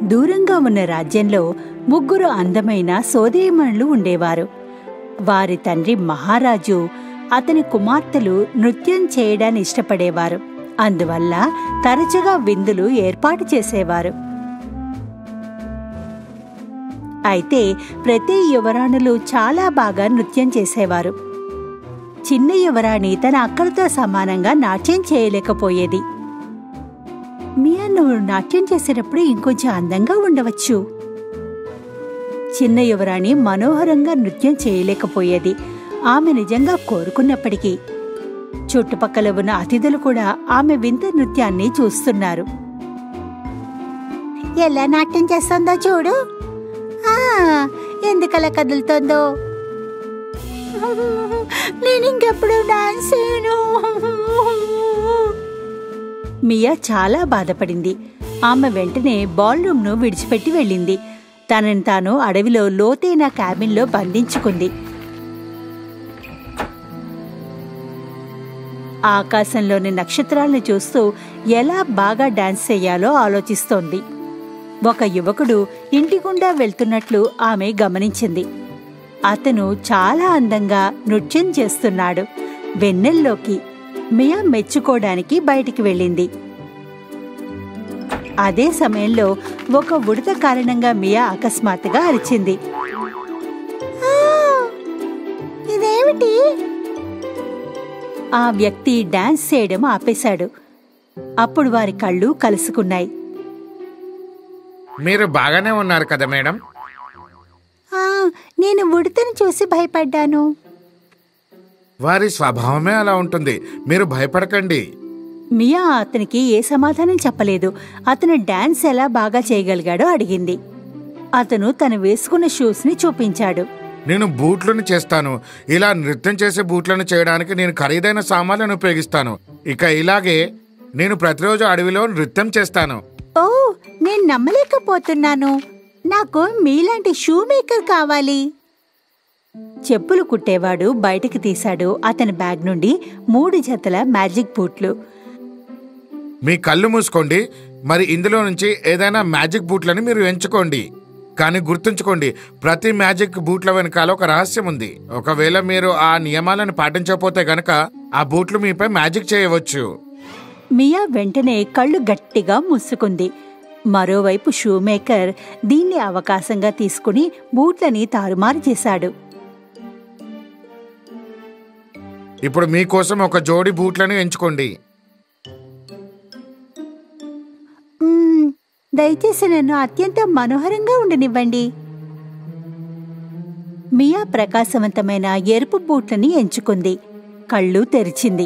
దూరంగా ఉన్న రాజ్యంలో ముగ్గురు అందమైన సోదరీమణులు ఉండేవారు వారి తండ్రి మహారాజు అతని కుమార్తెలు నృత్యం చేయడాన్ని ఇష్టపడేవారు అందువల్ల తరచుగా విందులు ఏర్పాటు చేసేవారు అయితే ప్రతి యువరాణులు చాలా బాగా నృత్యం చేసేవారు చిన్న యువరాణి తన అక్కలతో సమానంగా నాట్యం చేయలేకపోయేది మియా నువ్వు నాట్యం చేసేటప్పుడు ఇంకొంచెం అందంగా ఉండవచ్చు చిన్న యువరాణి మనోహరంగా నృత్యం చేయలేకపోయేది ఆమె నిజంగా కోరుకున్నప్పటికీ చుట్టుపక్కల ఉన్న అతిథులు కూడా ఆమె వింత నృత్యాన్ని చూస్తున్నారు ఎలా నాట్యం చేస్తుందో చూడు ఆ, ఎందుకలా కదులుతోందో నేను ఇంకెప్పుడు డాన్స్ చేయను మియా చాలా బాధపడింది ఆమె వెంటనే బాల్ రూమ్ను విడిచిపెట్టి వెళ్ళింది తనని తాను అడవిలో లోతైన క్యాబిన్లో బంధించుకుంది ఆకాశంలోని నక్షత్రాలను చూస్తూ ఎలా బాగా డాన్స్ చేయాలో ఆలోచిస్తోంది ఒక యువకుడు ఇంటి గుండా వెళ్తున్నట్లు ఆమె గమనించింది అతను చాలా అందంగా నృత్యం చేస్తున్నాడు వెన్నెల్లోకి మియా మెచ్చుకోవడానికి బయటికి వెళ్ళింది అదే సమయంలో ఒక ఉడత కారణంగా మియా అకస్మాత్తుగా అరిచింది ఇదేమిటి ఆ వ్యక్తి డాన్స్ చేయడం ఆపేశాడు అప్పుడు వారి కళ్ళు కలుసుకున్నాయి మీరు బాగానే ఉన్నారు కదా మేడం "ఆ, నేను ఉడతను చూసి భయపడ్డాను వారి స్వభావమే అలా ఉంటుంది మీరు భయపడకండి మియా అతనికి ఏ సమాధానం చెప్పలేదు అతను డాన్స్ ఎలా బాగా చేయగలిగాడో అడిగింది అతను తను వేసుకున్న షూస్ ని చూపించాడు నేను బూట్లను చేస్తాను ఇలా నృత్యం చేసే బూట్లను చేయడానికి నేను ఖరీదైన సామాన్లను ఉపయోగిస్తాను ఇక ఇలాగే నేను ప్రతిరోజు అడవిలో నృత్యం చేస్తాను ఓ నేను నమ్మలేకపోతున్నాను నాకు మీలాంటి షూ మేకర్ కావాలి చెప్పులు కుట్టేవాడు బయటికి తీశాడు అతని బ్యాగ్ నుండి మూడు జతల మ్యాజిక్ బూట్లు మీ కళ్ళు మూసుకోండి మరి ఇందులో నుంచి ఏదైనా మ్యాజిక్ బూట్లని మీరు ఎంచుకోండి కానీ గుర్తుంచుకోండి ప్రతి మ్యాజిక్ బూట్ల వెనకాల ఒక రహస్యం ఉంది ఒకవేళ మీరు ఆ నియమాలను పాటించకపోతే గనక ఆ బూట్లు మీపై మ్యాజిక్ చేయవచ్చు మియా వెంటనే కళ్ళు గట్టిగా మూసుకుంది మరోవైపు షూ మేకర్ దీన్ని అవకాశంగా తీసుకుని బూట్లని తారుమారు చేశాడు ఇప్పుడు మీకోసం ఒక జోడి బూట్లను ఎంచుకోండి మ్మ్, దయచేసి నన్ను అత్యంత మనోహరంగా ఉండనివ్వండి మియా ప్రకాశవంతమైన ఎరుపు బూట్లని ఎంచుకుంది కళ్ళు తెరిచింది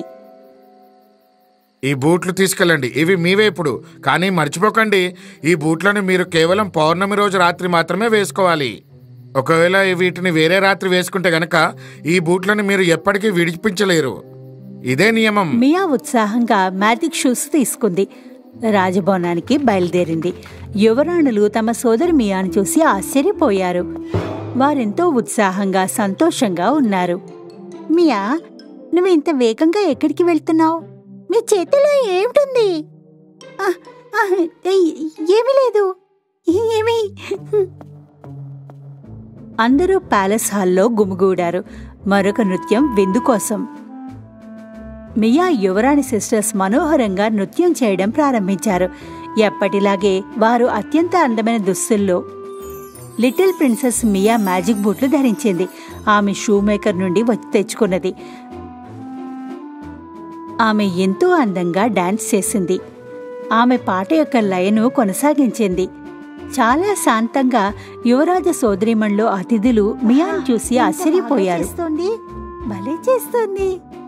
ఈ బూట్లు తీసుకెళ్ళండి ఇవి మీవే ఇప్పుడు కానీ మర్చిపోకండి ఈ బూట్లను మీరు కేవలం పౌర్ణమి రోజు రాత్రి మాత్రమే వేసుకోవాలి ఒకవేళ వీటిని వేరే రాత్రి వేసుకుంటే గనక ఈ బూట్లను మీరు ఎప్పటికీ విడిపించలేరు ఇదే నియమం మియా ఉత్సాహంగా మ్యాజిక్ షూస్ తీసుకుంది రాజభవనానికి బయలుదేరింది యువరాణులు తమ సోదరి మియాను చూసి ఆశ్చర్యపోయారు వారెంతో ఉత్సాహంగా సంతోషంగా ఉన్నారు మియా నువ్వు ఇంత వేగంగా ఎక్కడికి వెళ్తున్నావు మీ చేతిలో ఏమిటుంది "ఆ, ఆ, ఏ- ఏమీ లేదు ఏమీ అందరూ ప్యాలెస్ హాల్లో గుమిగూడారు మరొక నృత్యం విందు కోసం మియా యువరాణి సిస్టర్స్ మనోహరంగా నృత్యం చేయడం ప్రారంభించారు ఎప్పటిలాగే వారు అత్యంత అందమైన దుస్తుల్లో లిటిల్ ప్రిన్సెస్ మియా మ్యాజిక్ బూట్లు ధరించింది ఆమె షూ మేకర్ నుండి వచ్చి తెచ్చుకున్నది ఆమె ఎంతో అందంగా డాన్స్ చేసింది ఆమె పాట యొక్క లయను కొనసాగించింది చాలా శాంతంగా యువరాజ సోదరిమణ్లో అతిథులు మియాను చూసి ఆశ్చర్యపోయారు భలే చేస్తుంది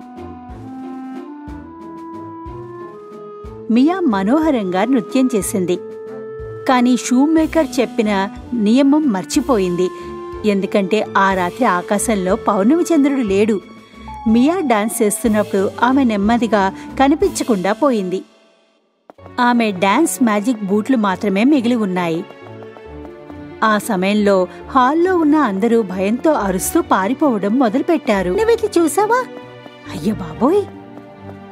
మియా మనోహరంగా నృత్యం చేసింది కానీ షూ మేకర్ చెప్పిన నియమం మర్చిపోయింది ఎందుకంటే ఆ రాత్రి ఆకాశంలో పౌర్ణమి చంద్రుడు లేడు మియా డాన్స్ చేస్తున్నప్పుడు ఆమె నెమ్మదిగా కనిపించకుండా పోయింది ఆమె డాన్స్ మ్యాజిక్ బూట్లు మాత్రమే మిగిలి ఉన్నాయి ఆ సమయంలో హాల్లో ఉన్న అందరూ భయంతో అరుస్తూ పారిపోవడం మొదలుపెట్టారు నువ్వు చూసావా అయ్య బాబోయ్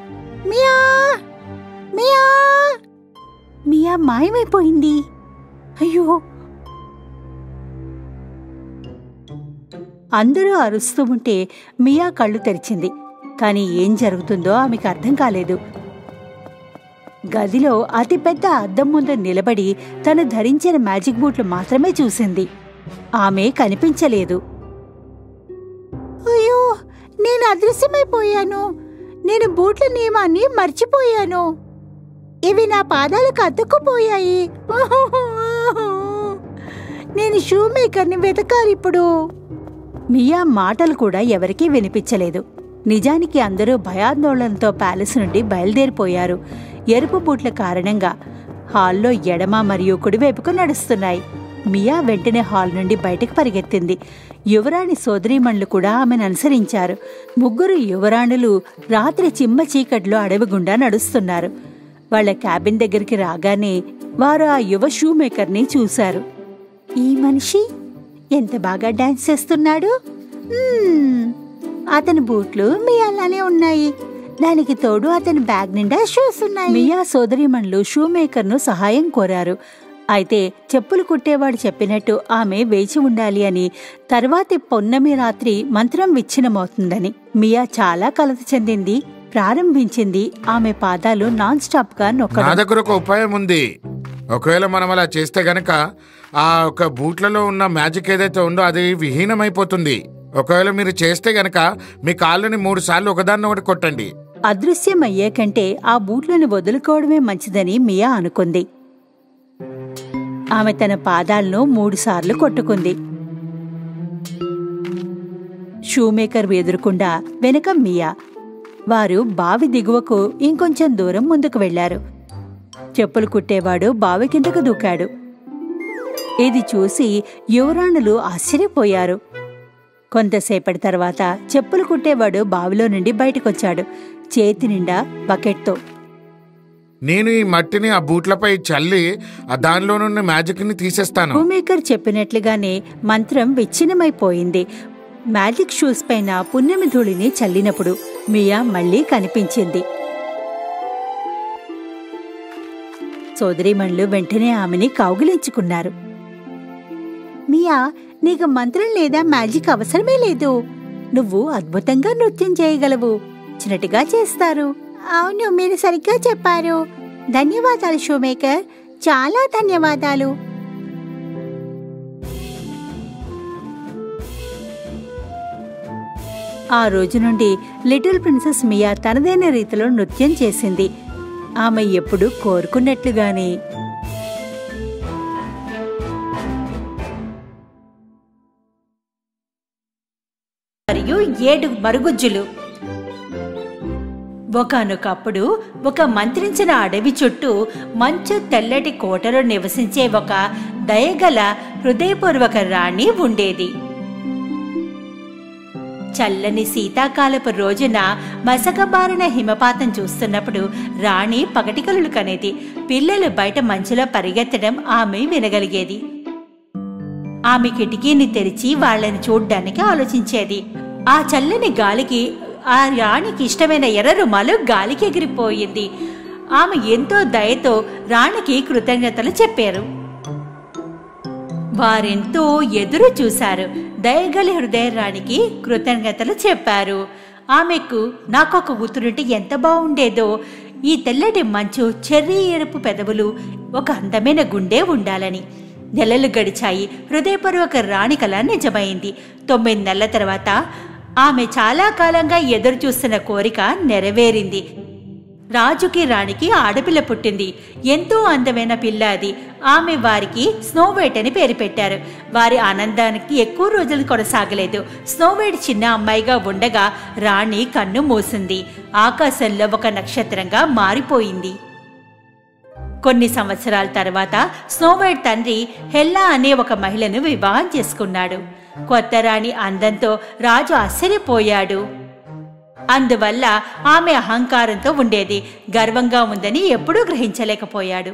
మియా మియా మియా మాయమైపోయింది అయ్యో అందరూ అరుస్తూ ఉంటే మియా కళ్ళు తెరిచింది కానీ ఏం జరుగుతుందో ఆమెకు అర్థం కాలేదు గదిలో అతిపెద్ద అద్దం ముందు నిలబడి తను ధరించిన మ్యాజిక్ బూట్లు మాత్రమే చూసింది ఆమె కనిపించలేదు అయ్యో నేను అదృశ్యమైపోయాను నేను బూట్ల నియమాన్ని మర్చిపోయాను ఇవి నా పాదాలకు అతుక్కుపోయాయి నేను షూ మేకర్ని వెతకాలి ఇప్పుడు మియా మాటలు కూడా ఎవరికీ వినిపించలేదు నిజానికి అందరూ భయాందోళనతో ప్యాలెస్ నుండి బయలుదేరిపోయారు ఎరుపు బూట్ల కారణంగా హాల్లో ఎడమ మరియు కుడివైపుకు నడుస్తున్నాయి మియా వెంటనే హాల్ నుండి బయటకు పరిగెత్తింది యువరాణి సోదరీమణులు కూడా ఆమెను అనుసరించారు ముగ్గురు యువరాణులు రాత్రి చిమ్మ చీకట్లో అడవి గుండా నడుస్తున్నారు వాళ్ళ క్యాబిన్ దగ్గరికి రాగానే వారు ఆ యువ షూ మేకర్ని చూశారు ఈ మనిషి ఎంత బాగా డాన్స్ చేస్తున్నాడు మ్మ్, అతని బూట్లు మీ అలానే ఉన్నాయి దానికి తోడు అతని బ్యాగ్ నిండా షూస్ ఉన్నాయి మియా సోదరిమణులు షూ మేకర్ ను సహాయం కోరారు అయితే చెప్పులు కుట్టేవాడు చెప్పినట్టు ఆమె వేచి ఉండాలి అని తర్వాతి పొన్నమి రాత్రి మంత్రం విచ్ఛిన్నమవుతుందని మియా చాలా కలత చెందింది ప్రారంభించింది ఆమె పాదాలు నాన్ స్టాప్ గా నా నొక్కడం దగ్గర ఒక ఉపాయం ఉంది ఒకవేళ మనం అలా చేస్తే గనక ఆ ఒక బూట్లలో ఉన్న మ్యాజిక్ ఏదైతే ఉందో అది విహీనమైపోతుంది ఒకవేళ మీరు చేస్తే గనక మీ కాళ్ళని మూడు సార్లు ఒకదాన్ని ఒకటి కొట్టండి అదృశ్యమయ్యే కంటే ఆ బూట్లను వదులుకోవడమే మంచిదని మియా అనుకుంది ఆమె తన పాదాలను మూడుసార్లు కొట్టుకుంది షూమేకర్ ఎదురుకుండా వెనుక మియా వారు బావి దిగువకు ఇంకొంచెం దూరం ముందుకు వెళ్లారు చెప్పులు కుట్టేవాడు బావి కిందకు దూకాడు ఇది చూసి యువరాణులు ఆశ్చర్యపోయారు కొంతసేపటి తర్వాత చెప్పులు కుట్టేవాడు బావిలో నుండి బయటకొచ్చాడు చేతి నిండా బకెట్తో నేను ఈ మట్టిని ఆ బూట్లపై చల్లి ఆ దానిలోనున్న మ్యాజిక్ ని తీసేస్తాను భూమేకర్ చెప్పినట్లుగానే మంత్రం విచ్ఛిన్నమైపోయింది మ్యాజిక్ షూస్ పైన పున్నమి ధూళిని చల్లినప్పుడు మియా మళ్ళీ కనిపించింది సోదరీమణులు వెంటనే ఆమెని కౌగిలించుకున్నారు మియా నీకు మంత్రం లేదా మ్యాజిక్ అవసరమే లేదు నువ్వు అద్భుతంగా నృత్యం చేయగలవు చిన్నట్టుగా చేస్తారు అవును మీరు సరిగ్గా చెప్పారు ధన్యవాదాలు షోమేకర్ చాలా ధన్యవాదాలు ఆ రోజు నుండి లిటిల్ ప్రిన్సెస్ మియా తనదైన రీతిలో నృత్యం చేసింది ఆమె ఎప్పుడు కోరుకున్నట్లుగానే మరియు ఏడు మరుగుజ్జులు ఒకనొకప్పుడు ఒక మంత్రించిన అడవి చుట్టూ మంచు తెల్లటి కోటలో నివసించే ఒక దయగల హృదయపూర్వక రాణి ఉండేది చల్లని శీతాకాలపు రోజున మసకబారిన హిమపాతం చూస్తున్నప్పుడు రాణి పగటికలు కనేది పిల్లలు బయట మంచులో పరిగెత్తడం ఆమె వినగలిగేది ఆమె కిటికీని తెరిచి వాళ్ళని చూడ్డానికి ఆలోచించేది ఆ చల్లని గాలికి ఆ రాణికి ఇష్టమైన ఎర్ర రుమాలు గాలికి ఎగిరిపోయింది ఆమె ఎంతో దయతో రాణికి కృతజ్ఞతలు చెప్పారు వారెంతో ఎదురు చూశారు దయగలి హృదయ రాణికి కృతజ్ఞతలు చెప్పారు ఆమెకు నాకొక కూతురుంటే ఎంత బాగుండేదో ఈ తెల్లటి మంచు చెర్రీ ఎరుపు పెదవులు ఒక అందమైన గుండె ఉండాలని నెలలు గడిచాయి హృదయపూర్వక రాణి కల నిజమైంది తొమ్మిది నెలల తర్వాత ఆమె చాలా కాలంగా ఎదురు చూస్తున్న కోరిక నెరవేరింది రాజుకి రాణికి ఆడపిల్ల పుట్టింది ఎంతో అందమైన పిల్ల అది ఆమె వారికి స్నోవైట్ అని పేరు పెట్టారు వారి ఆనందానికి ఎక్కువ రోజులు కొనసాగలేదు స్నోవైట్ చిన్న అమ్మాయిగా ఉండగా రాణి కన్ను మూసింది ఆకాశంలో ఒక నక్షత్రంగా మారిపోయింది కొన్ని సంవత్సరాల తర్వాత స్నోవైట్ తండ్రి హెల్లా అనే ఒక మహిళను వివాహం చేసుకున్నాడు కొత్త రాణి అందంతో రాజు ఆశ్చర్యపోయాడు అందువల్ల ఆమె అహంకారంతో ఉండేది గర్వంగా ఉందని ఎప్పుడూ గ్రహించలేకపోయాడు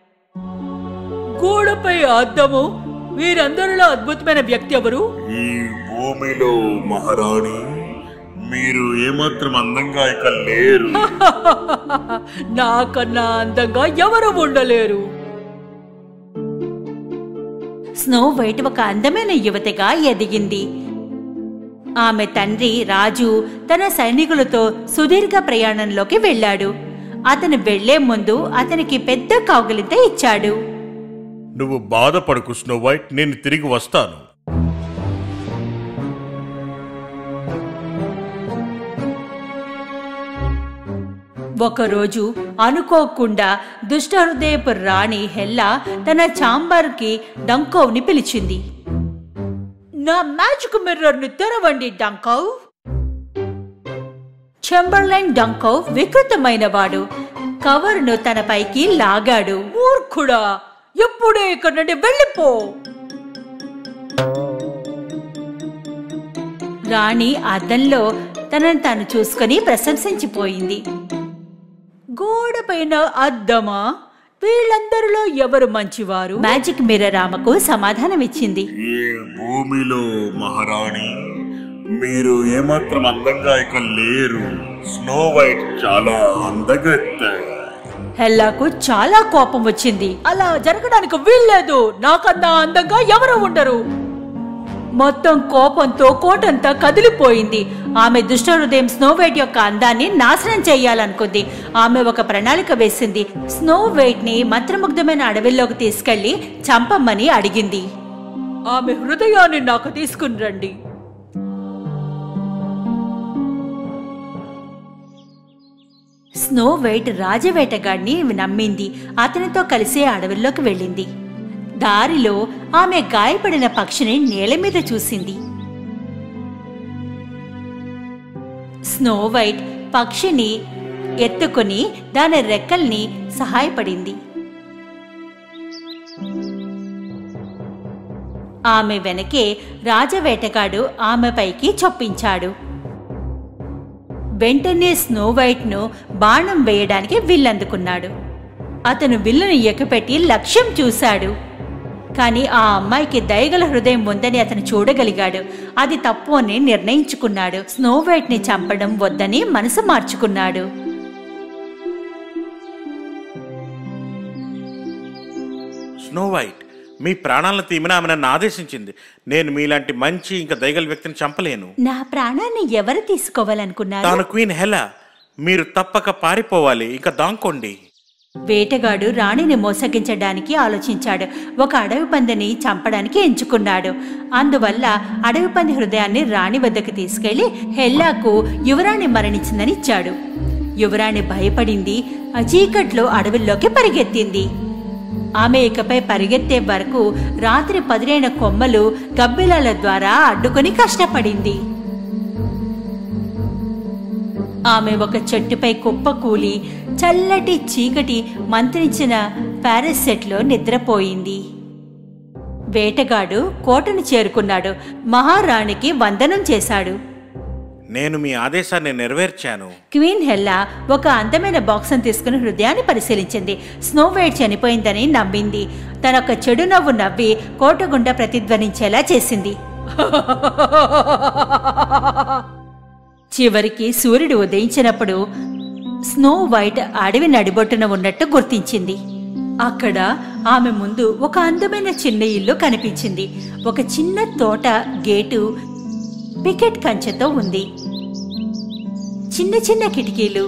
గోడపై అద్దము వీరందరిలో అద్భుతమైన వ్యక్తి ఎవరు ఈ భూమిలో మహారాణి మీరు ఏమాత్రం అందంగా ఇక లేరు నాకన్నా అందంగా ఎవరు ఉండలేరు స్నో వైట్ ఒక అందమైన యువతిగా ఎదిగింది ఆమె తండ్రి రాజు తన సైనికులతో సుదీర్ఘ ప్రయాణంలోకి వెళ్ళాడు అతను వెళ్లే ముందు అతనికి పెద్ద కౌగిలింత ఇచ్చాడు నువ్వు బాధపడకు స్నో వైట్ నేను తిరిగి వస్తాను ఒకరోజు అనుకోకుండా దుష్టహృదయపు రాణి హెల్లా తన ఛాంబర్కి డంకోవ్ని పిలిచింది నా మ్యాజిక్ మిర్రర్ని తెరవండి డంకోవ్ చెంబర్లైన్ డంకోవ్ వికృతమైనవాడు కవర్ను తన పైకి లాగాడు మూర్ఖుడా ఎప్పుడే ఇక్కడి నుండి వెళ్ళిపో రాణి అద్దంలో తనను తాను చూసుకొని ప్రశంసించిపోయింది గోడ పైన అద్దమా వీళ్ళందరిలో ఎవరు మంచివారు మ్యాజిక్ మిర్రర్ ఆమెకు సమాధానమిచ్చింది ఏ భూమిలో మహారాణి మీరు ఏమాత్రం అందంగా ఇక లేరు స్నో వైట్ చాలా అందగత్త హెల్లాకు చాలా కోపం వచ్చింది అలా జరగడానికి వీల్లేదు నాకన్నా అందంగా ఎవరు ఉండరు మొత్తం కోపంతో కోటంతా కదిలిపోయింది ఆమె దుష్ట హృదయం స్నోవైట్ యొక్క అందాన్ని నాశనం చేయాలనుకుంది ఆమె ఒక ప్రణాళిక వేసింది స్నోవైట్ ని మంత్రముగ్ధమైన అడవిలోకి తీసుకెళ్లి చంపమ్మని అడిగింది ఆమె హృదయాన్ని నాకు తీసుకుని రండి స్నో వైట్ రాజవేటగాడిని నమ్మింది అతనితో కలిసి అడవుల్లోకి వెళ్ళింది దారిలో ఆమె గాయపడిన పక్షిని నేల మీద చూసింది స్నో వైట్ పక్షిని ఎత్తుకుని దాని రెక్కల్ని సహాయపడింది ఆమె వెనకే రాజవేటగాడు ఆమెపైకి చొప్పించాడు వెంటనే స్నో వైట్ను బాణం వేయడానికి విల్లందుకున్నాడు అతను విల్లును ఎక్కుపెట్టి లక్ష్యం చూశాడు కానీ ఆ అమ్మాయికి దయగల హృదయం ఉందని అతను చూడగలిగాడు అది తప్పు అని నిర్ణయించుకున్నాడు స్నో వైట్ని చంపడం వద్దని మనసు మార్చుకున్నాడు స్నో వైట్ మీ ప్రాణాలను తీయమని ఆమె నన్ను ఆదేశించింది నేను మీలాంటి మంచి ఇంకా దయగల వ్యక్తిని చంపలేను నా ప్రాణాన్ని ఎవరు తీసుకోవాలనుకున్నారు తాను క్వీన్ హెలా మీరు తప్పక పారిపోవాలి ఇంకా దాంకోండి వేటగాడు రాణిని మోసగించడానికి ఆలోచించాడు ఒక అడవి పందిని చంపడానికి ఎంచుకున్నాడు అందువల్ల అడవి పంది హృదయాన్ని రాణి వద్దకు తీసుకెళ్లి హెల్లాకు యువరాణి మరణించిందని ఇచ్చాడు యువరాణి భయపడింది ఆ చీకట్లో అడవుల్లోకి పరిగెత్తింది ఆమె ఇకపై పరిగెత్తే వరకు రాత్రి పదిరైన కొమ్మలు గబ్బిలాల ద్వారా అడ్డుకొని కష్టపడింది ఆమె ఒక చెట్టుపై కుప్పకూలి చల్లటి చీకటి మంత్రించిన పారాసెట్లో నిద్రపోయింది వేటగాడు కోటను చేరుకున్నాడు మహారాణికి వందనం చేశాడు నేను మీ ఆదేశాన్ని నెరవేర్చాను క్వీన్ హెల్లా ఒక అందమైన బాక్స్ను తీసుకుని హృదయాన్ని పరిశీలించింది స్నో వైట్ చనిపోయిందని నమ్మింది తన ఒక చెడు నవ్వు నవ్వి కోట గుండా ప్రతిధ్వనించేలా చేసింది చివరికి సూర్యుడు ఉదయించినప్పుడు స్నో వైట్ అడవి నడిబొట్టున ఉన్నట్టు గుర్తించింది అక్కడ ఆమె ముందు ఒక అందమైన చిన్న ఇల్లు కనిపించింది ఒక చిన్న తోట గేటు పికెట్ కంచెతో ఉంది చిన్న చిన్న కిటికీలు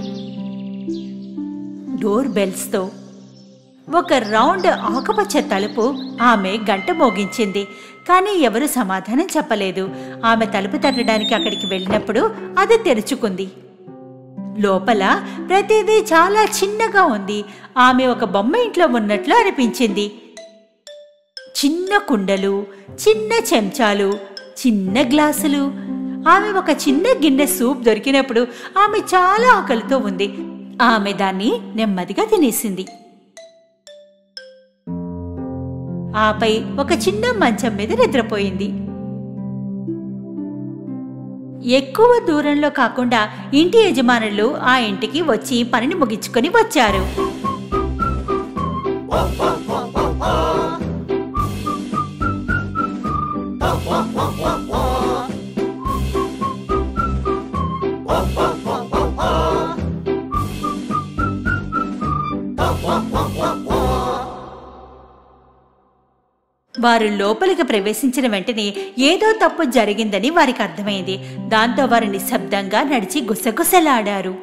డోర్ బెల్స్తో ఒక రౌండ్ ఆకుపచ్చ తలుపు ఆమె గంట మోగించింది కానీ ఎవరు సమాధానం చెప్పలేదు ఆమె తలుపు తట్టడానికి అక్కడికి వెళ్ళినప్పుడు అది తెరుచుకుంది లోపల ప్రతిదీ చాలా చిన్నగా ఉంది ఆమె ఒక బొమ్మ ఇంట్లో ఉన్నట్లు అనిపించింది చిన్న కుండలు చిన్న చెంచాలు చిన్న గ్లాసులు ఆమె ఒక చిన్న గిన్నె సూప్ దొరికినప్పుడు ఆమె చాలా ఆకలితో ఉంది ఆమె దాన్ని నెమ్మదిగా తినేసింది ఆపై ఒక చిన్న మంచం మీద నిద్రపోయింది ఎక్కువ దూరంలో కాకుండా ఇంటి యజమానులు ఆ ఇంటికి వచ్చి పనిని ముగించుకొని వచ్చారు వారు లోపలికి ప్రవేశించిన వెంటనే ఏదో తప్పు జరిగిందని వారికి అర్థమైంది దాంతో వారు నిశ్శబ్దంగా నడిచి గుసగుసలాడారు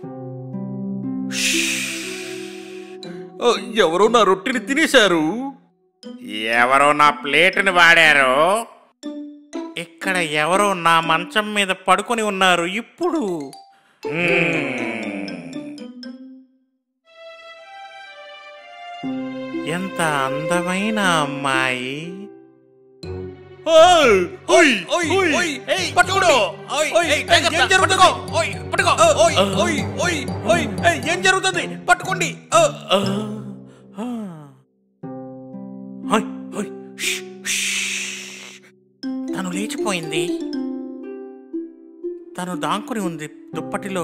ఓ, ఎవరో నా రొట్టెని తినేశారు ఎవరో నా ప్లేటుని వాడారు ఇక్కడ ఎవరో నా మంచం మీద పడుకొని ఉన్నారు ఇప్పుడు ఎంత అందమైన అమ్మాయి ఓయ్, ఓయ్, ఓయ్, పట్టుకోడు. ఏం జరుగుతుంది ఓయ్, పట్టుకో ఓయ్ ఓయ్ ఓయ్ ఓయ్ ఏయ్, ఏం జరుగుతుంది పట్టుకోండి ఓ, ఆ, ఆ. ఓయ్, ఓయ్, ష్, ష్. తను లేచిపోయింది తను దాంకుని ఉంది దుప్పటిలో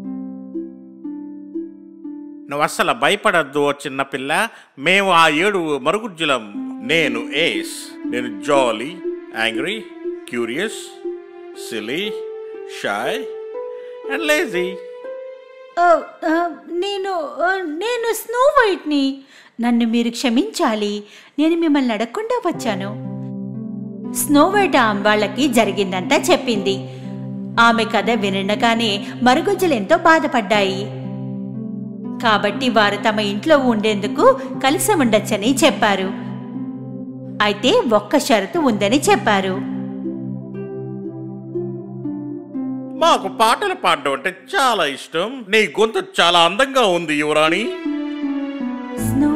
నువ్వు అస్సలు భయపడద్దు ఓ చిన్నపిల్ల మేము ఆ ఏడు మరుగుజ్జులం నేను ఏస్ నేను jolly angry curious silly shy and lazy ఓ, ఆ, నేను ఆ, నేను స్నో వైట్ని నన్ను మీరు క్షమించాలి నేను మిమ్మల్ని అడగకుండా వచ్చాను స్నో వైట్ వాళ్ళకి జరిగిందంతా చెప్పింది ఆమె కథ వినగానే మరుగుజ్జులు ఎంతో బాధపడ్డాయి కాబట్టి వారు తమ ఇంట్లో ఉండేందుకు కలిసి ఉండొచ్చని చెప్పారు అయితే ఒక్క షరతు ఉందని చెప్పారు మాకు పాటలు పాడడం అంటే చాలా ఇష్టం నీ గొంతు చాలా అందంగా ఉంది యువరాణి స్నో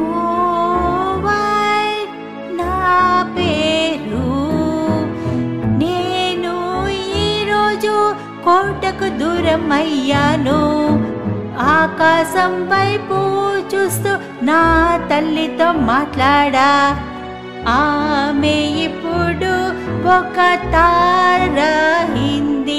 వైట్ నా పేరు నేను ఈరోజు కోటకు దూరం అయ్యాను ఆకాశం వైపు చూస్తూ నా తల్లితో మాట్లాడా ఆమె ఇప్పుడు ఒక తారహింది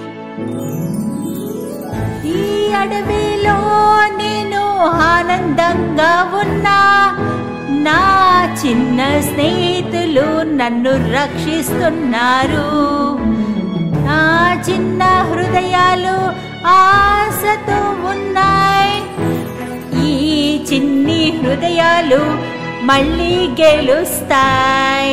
ఈ అడవిలో నేను ఆనందంగా ఉన్నా నా చిన్న స్నేహితులు నన్ను రక్షిస్తున్నారు నా చిన్న హృదయాలు ఆశతో ఉన్నాయి ఈ చిన్ని హృదయాలు మళ్ళీ గెలుస్తాయి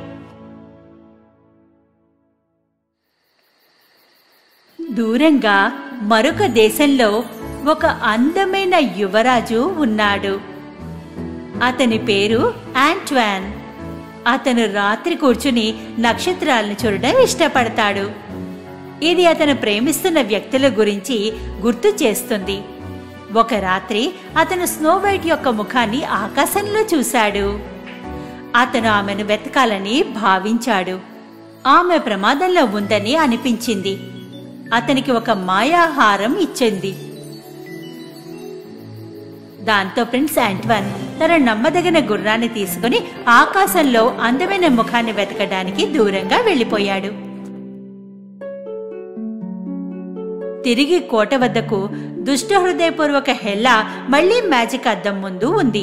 దూరంగా మరొక దేశంలో ఒక అందమైన యువరాజు ఉన్నాడు అతని పేరు యాంట్వాన్ అతను రాత్రి కూర్చుని నక్షత్రాలను చూడడం ఇష్టపడతాడు ఇది అతను ప్రేమిస్తున్న వ్యక్తుల గురించి గుర్తు చేస్తుంది ఒక రాత్రి అతను స్నో వైట్ యొక్క ముఖాన్ని ఆకాశంలో చూశాడు అతను ఆమెను వెతకాలని భావించాడు ఆమె ప్రమాదంలో ఉందని అనిపించింది అతనికి ఒక మాయాహారం ఇచ్చింది దాంతో ప్రిన్స్ యాంట్వన్ తన నమ్మదగిన గుర్రాన్ని తీసుకుని ఆకాశంలో అందమైన ముఖాన్ని వెతకడానికి దూరంగా వెళ్ళిపోయాడు తిరిగి కోట వద్దకు దుష్ట హృదయపూర్వక హెల్లా మళ్లీ మ్యాజిక్ అద్దం ముందు ఉంది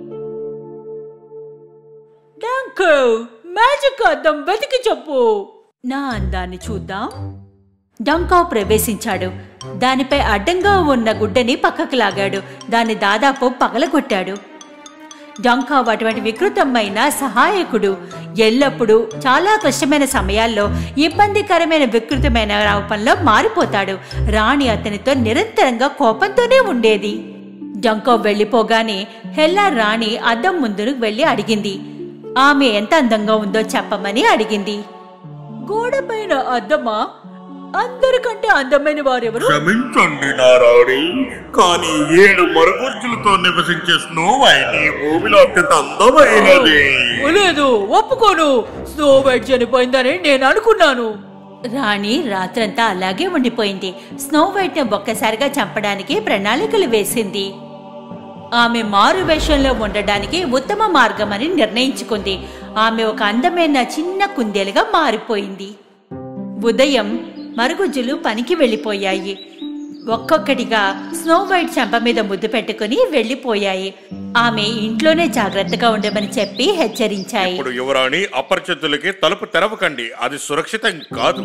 డాంకో మ్యాజిక్ అద్దం వెతికి చెప్పు నా అందాన్ని చూద్దాం డంకావ్ ప్రవేశించాడు దానిపై అడ్డంగా ఉన్న గుడ్డని పక్కకు లాగాడు దాన్ని దాదాపు పగలగొట్టాడు డంకావ్ అటువంటి వికృతమైన సహాయకుడు ఎల్లప్పుడూ చాలా క్లిష్టమైన సమయాల్లో ఇబ్బందికరమైన వికృతమైన రూపంలో మారిపోతాడు రాణి అతనితో నిరంతరంగా కోపంతోనే ఉండేది డంకావ్ వెళ్ళిపోగానే హెల్లా రాణి అద్దం ముందుకు వెళ్ళి అడిగింది ఆమె ఎంత అందంగా ఉందో చెప్పమని అడిగింది గోడపైన అద్దమా అందరికంటే అందమైన వారెవరు క్షమించండి నారాణి కానీ ఏడు మరుగుజ్జులతో నివసించే స్నో వైట్ ఈ భూమిలో అత్యంత అందమైనది లేదు ఒప్పుకోను స్నో వైట్ చనిపోయిందని నేను అనుకున్నాను రాణి రాత్రంతా అలాగే ఉండిపోయింది స్నో వైట్ ని ఒక్కసారిగా చంపడానికి ప్రణాళికలు వేసింది ఆమె మారు వేషంలో ఉండడానికి ఉత్తమ మార్గమని నిర్ణయించుకుంది ఆమె ఒక అందమైన చిన్న కుందేలుగా మారిపోయింది ఉదయం మరుగుజ్జులు పనికి వెళ్ళిపోయాయి ఒక్కొక్కటిగా స్నో వైట్ చెంప మీద ముద్దు పెట్టుకుని వెళ్ళిపోయాయి ఆమె ఇంట్లోనే జాగ్రత్తగా ఉండమని చెప్పి హెచ్చరించాయి ఇప్పుడు యువరాణి అపరిచితులకి తలుపు తెరవకండి అది సురక్షితం కాదు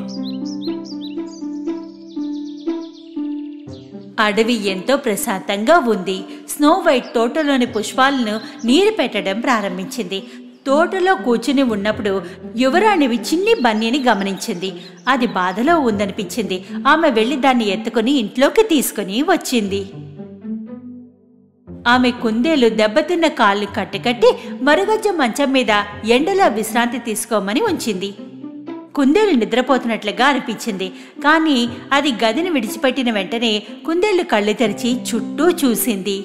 అడవి ఎంతో ప్రశాంతంగా ఉంది స్నో వైట్ తోటలోని పుష్పాలను నీరు పెట్టడం ప్రారంభించింది తోటలో కూర్చుని ఉన్నప్పుడు యువరాణివి చిన్ని బన్నీని గమనించింది అది బాధలో ఉందనిపించింది ఆమె వెళ్లి దాన్ని ఎత్తుకుని ఇంట్లోకి తీసుకుని వచ్చింది ఆమె కుందేలు దెబ్బతిన్న కాళ్ళు కట్టుకట్టి మరుగజ్జ మంచం మీద ఎండలో విశ్రాంతి తీసుకోమని ఉంచింది కుందేలు నిద్రపోతున్నట్లుగా అనిపించింది కానీ అది గదిని విడిచిపెట్టిన వెంటనే కుందేలు కళ్ళు తెరిచి చుట్టూ చూసింది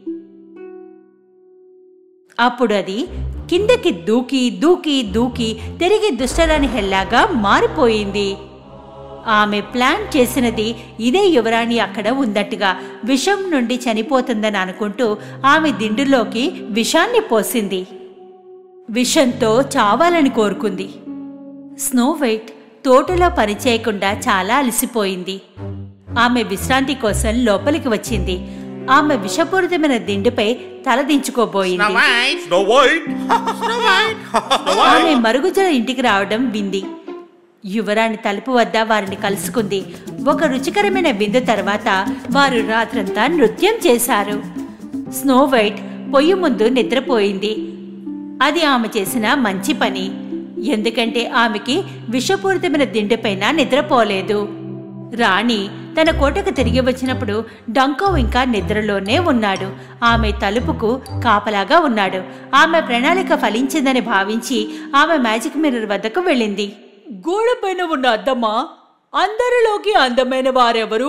అప్పుడు అది కిందకి దూకి దూకి దూకి తిరిగి దుష్టరాని హెల్లాగా మారిపోయింది ఆమె ప్లాన్ చేసినది ఇదే యువరాణి అక్కడ ఉందట్టుగా విషం నుండి చనిపోతుందని అనుకుంటూ ఆమె దిండులోకి విషాన్ని పోసింది విషంతో చావాలని కోరుకుంది స్నో వైట్ తోటలో పనిచేయకుండా చాలా అలసిపోయింది ఆమె విశ్రాంతి కోసం లోపలికి వచ్చింది ఆమె విషపూరితమైన దిండుపై తలదించుకోబోయింది స్నో వైట్ ఆమె మరుగుజ్జల ఇంటికి రావడం వింది యువరాణి తలుపు వద్ద వారిని కలుసుకుంది ఒక రుచికరమైన విందు తర్వాత వారు రాత్రంతా నృత్యం చేశారు స్నో వైట్ పొయ్యి ముందు నిద్రపోయింది అది ఆమె చేసిన మంచి పని ఎందుకంటే ఆమెకి విషపూరితమైన దిండుపైన నిద్రపోలేదు రాణి తన కోటకు తిరిగి వచ్చినప్పుడు డంకో ఇంకా నిద్రలోనే ఉన్నాడు ఆమె తలుపుకు కాపలాగా ఉన్నాడు ఆమె ప్రణాళిక ఫలించిందని భావించి ఆమె మ్యాజిక్ మిర్రర్ వద్దకు వెళ్ళింది గోడ పైన ఉన్న అద్దమా అందరిలోకి అందమైన వారెవరు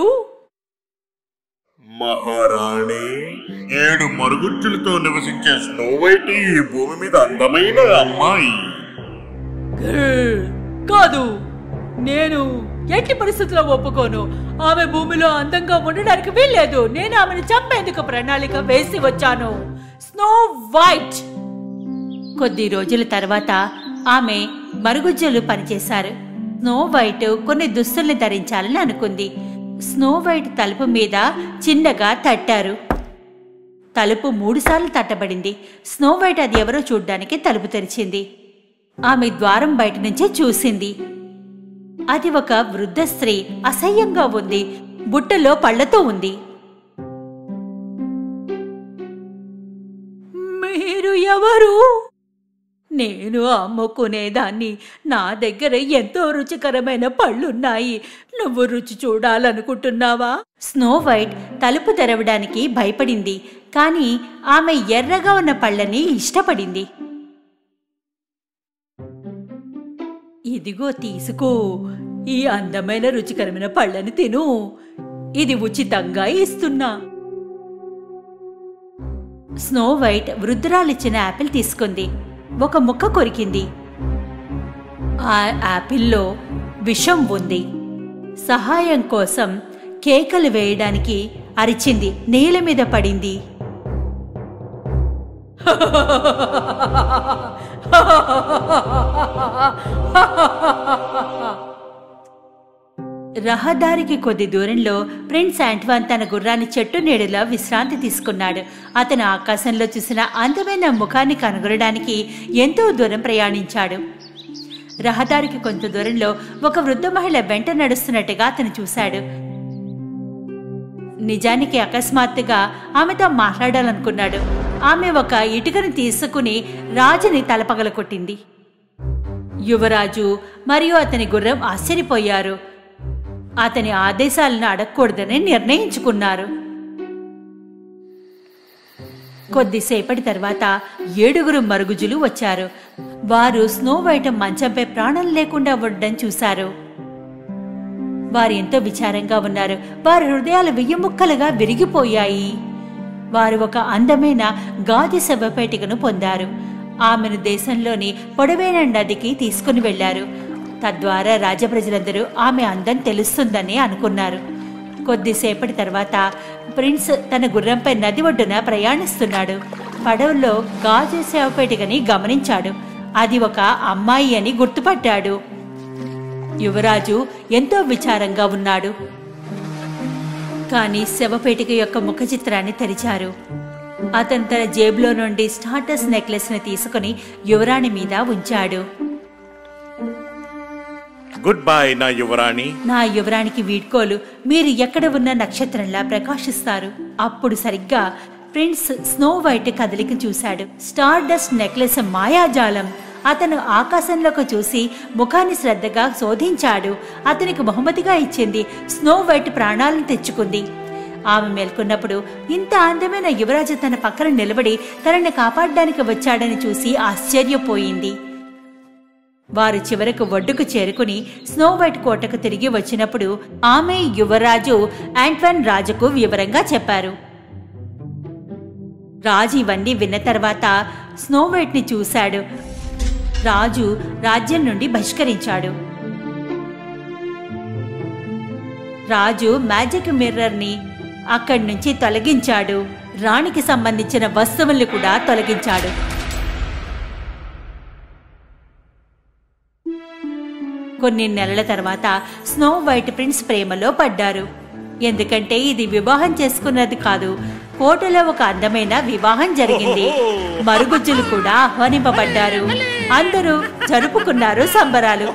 మహారాణి ఏడు మరుగుజ్జులతో నివసించే స్నో వైట్ ఈ భూమి మీద అందమైన అమ్మాయి గ్రర్. కాదు నేను ఎట్టి పరిస్థితుల్లో ఒప్పుకోను ఆమె భూమిలో అందంగా ఉండడానికి వీల్లేదు నేను ఆమెను చంపేందుకు ప్రణాళిక వేసి వచ్చాను స్నో వైట్ కొద్ది రోజుల తర్వాత ఆమె మరుగుజ్జలు పనిచేశారు స్నో వైట్ కొన్ని దుస్తుల్ని ధరించాలని అనుకుంది స్నో వైట్ తలుపు మీద చిన్నగా తట్టారు తలుపు మూడుసార్లు తట్టబడింది స్నో వైట్ అది ఎవరో చూడ్డానికి తలుపు తెరిచింది ఆమె ద్వారం బయట నుంచే చూసింది అది ఒక వృద్ధ స్త్రీ అసహ్యంగా ఉంది బుట్టలో పళ్లతో ఉంది మీరు ఎవరు నేను అమ్ముకునేదాన్ని నా దగ్గర ఎంతో రుచికరమైన పళ్ళున్నాయి నువ్వు రుచి చూడాలనుకుంటున్నావా స్నో వైట్ తలుపు తెరవడానికి భయపడింది కానీ ఆమె ఎర్రగా ఉన్న పళ్ళని ఇష్టపడింది ఇదిగో తీసుకో ఈ అందమైన రుచికరమైన పళ్ళని తిను ఇది ఉచితంగా ఇస్తున్నా స్నో వైట్ వృద్ధురాలిచ్చిన యాపిల్ తీసుకుంది ఒక ముక్క కొరికింది ఆ యాపిల్లో విషం ఉంది సహాయం కోసం కేకలు వేయడానికి అరిచింది నేల మీద పడింది రహదారికి కొద్ది దూరంలో ప్రిన్స్ యాంట్వాన్ తన గుర్రాన్ని చెట్టు నీడలో విశ్రాంతి తీసుకున్నాడు అతను ఆకాశంలో చూసిన అందమైన ముఖాన్ని కనుగొనడానికి ఎంతో దూరం ప్రయాణించాడు రహదారికి కొంత దూరంలో ఒక వృద్ధ మహిళ వెంట నడుస్తున్నట్టుగా అతను చూశాడు నిజానికి అకస్మాత్తుగా ఆమెతో మాట్లాడాలనుకున్నాడు ఆమె ఒక ఇటుకను తీసుకుని రాజుని తలపగల కొట్టింది యువరాజు మరియు అతని గుర్రం ఆశ్చర్యపోయారు అతని ఆదేశాలను అడగకూడదని నిర్ణయించుకున్నారు కొద్దిసేపటి తర్వాత ఏడుగురు మరుగుజులు వచ్చారు వారు స్నో వైట్ మంచంపై ప్రాణం లేకుండా ఉండడం చూశారు వారు ఎంతో విచారంగా ఉన్నారు వారి హృదయాలు వెయ్యి ముక్కలుగా విరిగిపోయాయి వారు ఒక అందమైన గాజు శవపేటికను పొందారు ఆమెను దేశంలోని పొడవైన నదికి తీసుకుని వెళ్లారు తద్వారా రాజప్రజలందరూ ఆమె అందం తెలుస్తుందని అనుకున్నారు కొద్దిసేపటి తర్వాత ప్రిన్స్ తన గుర్రంపై నది ఒడ్డున ప్రయాణిస్తున్నాడు పడవలో గాజు శవపేటికని గమనించాడు అది ఒక అమ్మాయి అని గుర్తుపట్టాడు యువరాజు ఎంతో విచారంగా ఉన్నాడు కానీ శవపేటిక యొక్క ముఖ చిత్రాన్ని తెరిచారు అతను తన జేబులో నుండి స్టార్టస్ నెక్లెస్ ని తీసుకుని యువరాణి మీద ఉంచాడు గుడ్ బై నా యువరాణి నా యువరానికి వీడ్కోలు మీరు ఎక్కడ ఉన్న నక్షత్రంలా ప్రకాశిస్తారు అప్పుడు సరిగ్గా ప్రిన్స్ స్నో వైట్ కదలిక చూశాడు స్టార్ డస్ట్ నెక్లెస్ మాయాజాలం అతను ఆకాశంలోకి చూసి ముఖాన్ని శ్రద్ధగా శోధించాడు అతనికి బహుమతిగా ఇచ్చింది స్నో వైట్ ప్రాణాలను తెచ్చుకుంది ఆమె మేల్కొన్నప్పుడు ఇంత అందమైన యువరాజు తన పక్కన నిలబడి తనని కాపాడడానికి వచ్చాడని చూసి ఆశ్చర్యపోయింది వారు చివరకు ఒడ్డుకు చేరుకుని స్నో వైట్ కోటకు తిరిగి వచ్చినప్పుడు ఆమె యువరాజు యాంట్వన్ రాజుకు వివరంగా చెప్పారు రాజు ఇవన్నీ విన్న తర్వాత స్నో వైట్ ని చూశాడు రాజు రాజ్యం నుండి బహిష్కరించాడు రాజు మ్యాజిక్ మిర్రర్ ని అక్కడి నుంచి తొలగించాడు రాణికి సంబంధించిన వస్తువుల్ని కూడా తొలగించాడు కొన్ని నెలల తర్వాత స్నో వైట్ ప్రిన్స్ ప్రేమలో పడ్డారు ఎందుకంటే ఇది వివాహం చేసుకున్నది కాదు కోటలో ఒక అందమైన వివాహం జరిగింది మరుగుజ్జులు కూడా ఆహ్వానింపబడ్డారు అందరూ జరుపుకున్నారు సంబరాలు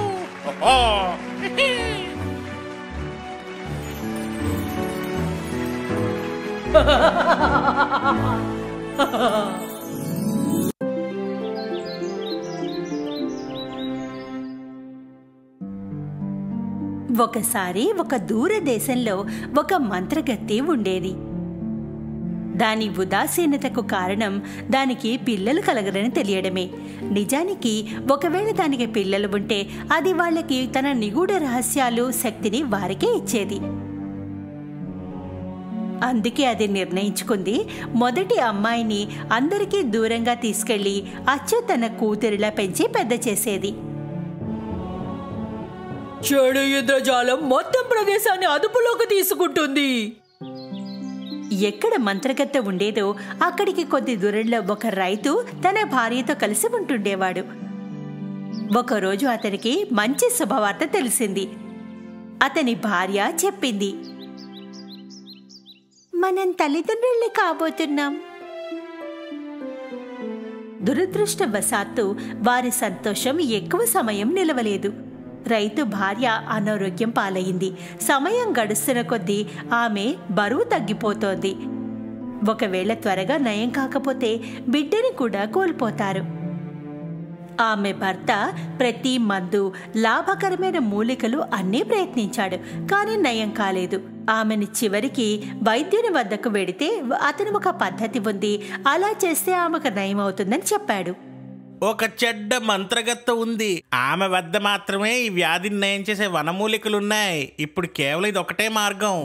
ఒకసారి ఒక దూర దేశంలో ఒక మంత్రగత్తె ఉండేది దాని ఉదాసీనతకు కారణం దానికి పిల్లలు కలగరని తెలియడమే నిజానికి ఒకవేళ దానికి పిల్లలు ఉంటే అది వాళ్ళకి తన నిగూఢ రహస్యాలు శక్తిని వారికే ఇచ్చేది అందుకే అది నిర్ణయించుకుంది మొదటి అమ్మాయిని అందరికీ దూరంగా తీసుకెళ్లి అచ్చు తన కూతురిలా పెంచి పెద్ద చేసేది చెడు ఇంద్రజాలం మొత్తం ప్రదేశాన్ని అదుపులోకి తీసుకుంటుంది ఎక్కడ మంత్రగత్తె ఉండేదో అక్కడికి కొద్ది దూరంలో ఒక రైతు తన భార్యతో కలిసి ఉంటుండేవాడు ఒకరోజు అతనికి మంచి శుభవార్త తెలిసింది అతని భార్య చెప్పింది మనం తల్లిదండ్రుల్ని కాబోతున్నాం దురదృష్టవశాత్తు వారి సంతోషం ఎక్కువ సమయం నిలవలేదు రైతు భార్య అనారోగ్యం పాలయ్యింది సమయం గడుస్తున్న కొద్దీ ఆమె బరువు తగ్గిపోతోంది ఒకవేళ త్వరగా నయం కాకపోతే బిడ్డని కూడా కోల్పోతారు ఆమె భర్త ప్రతి మందు లాభకరమైన మూలికలు అన్నీ ప్రయత్నించాడు కానీ నయం కాలేదు ఆమెని చివరికి వైద్యుని వద్దకు వెడితే అతను ఒక పద్ధతి ఉంది అలా చేస్తే ఆమెకు నయం అవుతుందని చెప్పాడు ఒక చెడ్డ మంత్రగత్త ఉంది ఆమె వద్ద మాత్రమే ఈ వ్యాధిని నయం చేసే వనమూలికలున్నాయి ఇప్పుడు కేవలం ఇది ఒకటే మార్గం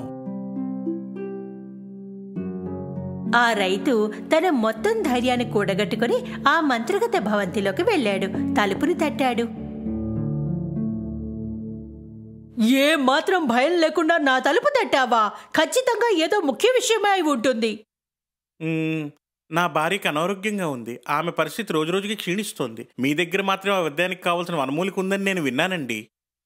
ఆ రైతు తన మొత్తం ధైర్యాన్ని కూడగట్టుకుని ఆ మంత్రగత భవంతిలోకి వెళ్ళాడు తలుపుని తట్టాడు ఏ మాత్రం భయం లేకుండా నా తలుపు తట్టావా ఖచ్చితంగా ఏదో ముఖ్య విషయమే అయి ఉంటుంది మ్మ్, నా భార్యకి అనారోగ్యంగా ఉంది ఆమె పరిస్థితి రోజురోజుకి క్షీణిస్తోంది మీ దగ్గర మాత్రమే ఆ విద్యానికి కావాల్సిన వనమూలిక ఉందని నేను విన్నానండి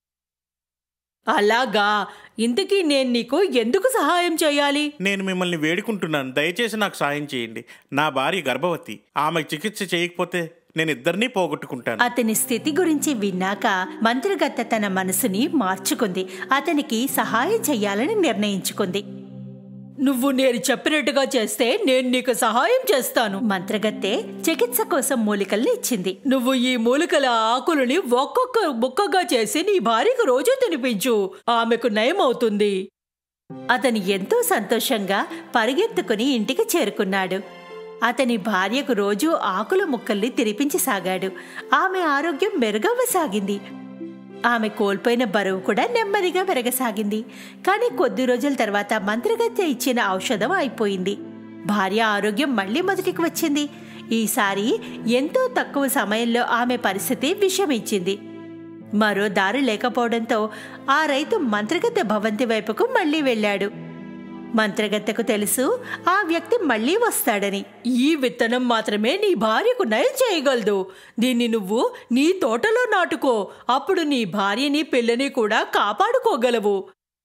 అలాగా ఇంతకీ నేను నీకు ఎందుకు సహాయం చేయాలి నేను మిమ్మల్ని వేడుకుంటున్నాను దయచేసి నాకు సాయం చేయండి నా భార్య గర్భవతి ఆమె చికిత్స చేయకపోతే నేను ఇద్దరినీ పోగొట్టుకుంటాను అతని స్థితి గురించి విన్నాక మంత్రగత్త తన మనసుని మార్చుకుంది అతనికి సహాయం చెయ్యాలని నిర్ణయించుకుంది నువ్వు నేను చెప్పినట్టుగా చేస్తే నేను నీకు సహాయం చేస్తాను మంత్రగత్తె చికిత్స కోసం మూలికల్ని ఇచ్చింది నువ్వు ఈ మూలికల ఆకులని ఒక్కొక్క ముక్కగా చేసి నీ భార్యకు రోజు తినిపించు ఆమెకు నయం అవుతుంది అతను ఎంతో సంతోషంగా పరిగెత్తుకుని ఇంటికి చేరుకున్నాడు అతని భార్యకు రోజు ఆకుల ముక్కల్ని తినిపించసాగాడు ఆమె ఆరోగ్యం మెరుగవ్వసాగింది ఆమె కోల్పోయిన బరువు కూడా నెమ్మదిగా పెరగసాగింది కానీ కొద్ది రోజుల తర్వాత మంత్రగత్తె ఇచ్చిన ఔషధం అయిపోయింది భార్య ఆరోగ్యం మళ్ళీ మొదటికి వచ్చింది ఈసారి ఎంతో తక్కువ సమయంలో ఆమె పరిస్థితి విషమిచ్చింది మరో దారి లేకపోవడంతో ఆ రైతు మంత్రగత్తె భవంతి వైపుకు మళ్ళీ వెళ్ళాడు మంత్రగత్తెకు తెలుసు ఆ వ్యక్తి మళ్ళీ వస్తాడని ఈ విత్తనం మాత్రమే నీ భార్యకు నయం చేయగలదు దీన్ని నువ్వు నీ తోటలో నాటుకో అప్పుడు నీ భార్యని పిల్లని కూడా కాపాడుకోగలవు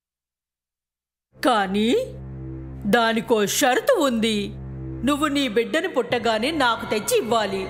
కానీ దానికో షరతు ఉంది నువ్వు నీ బిడ్డని పుట్టగానే నాకు తెచ్చి ఇవ్వాలి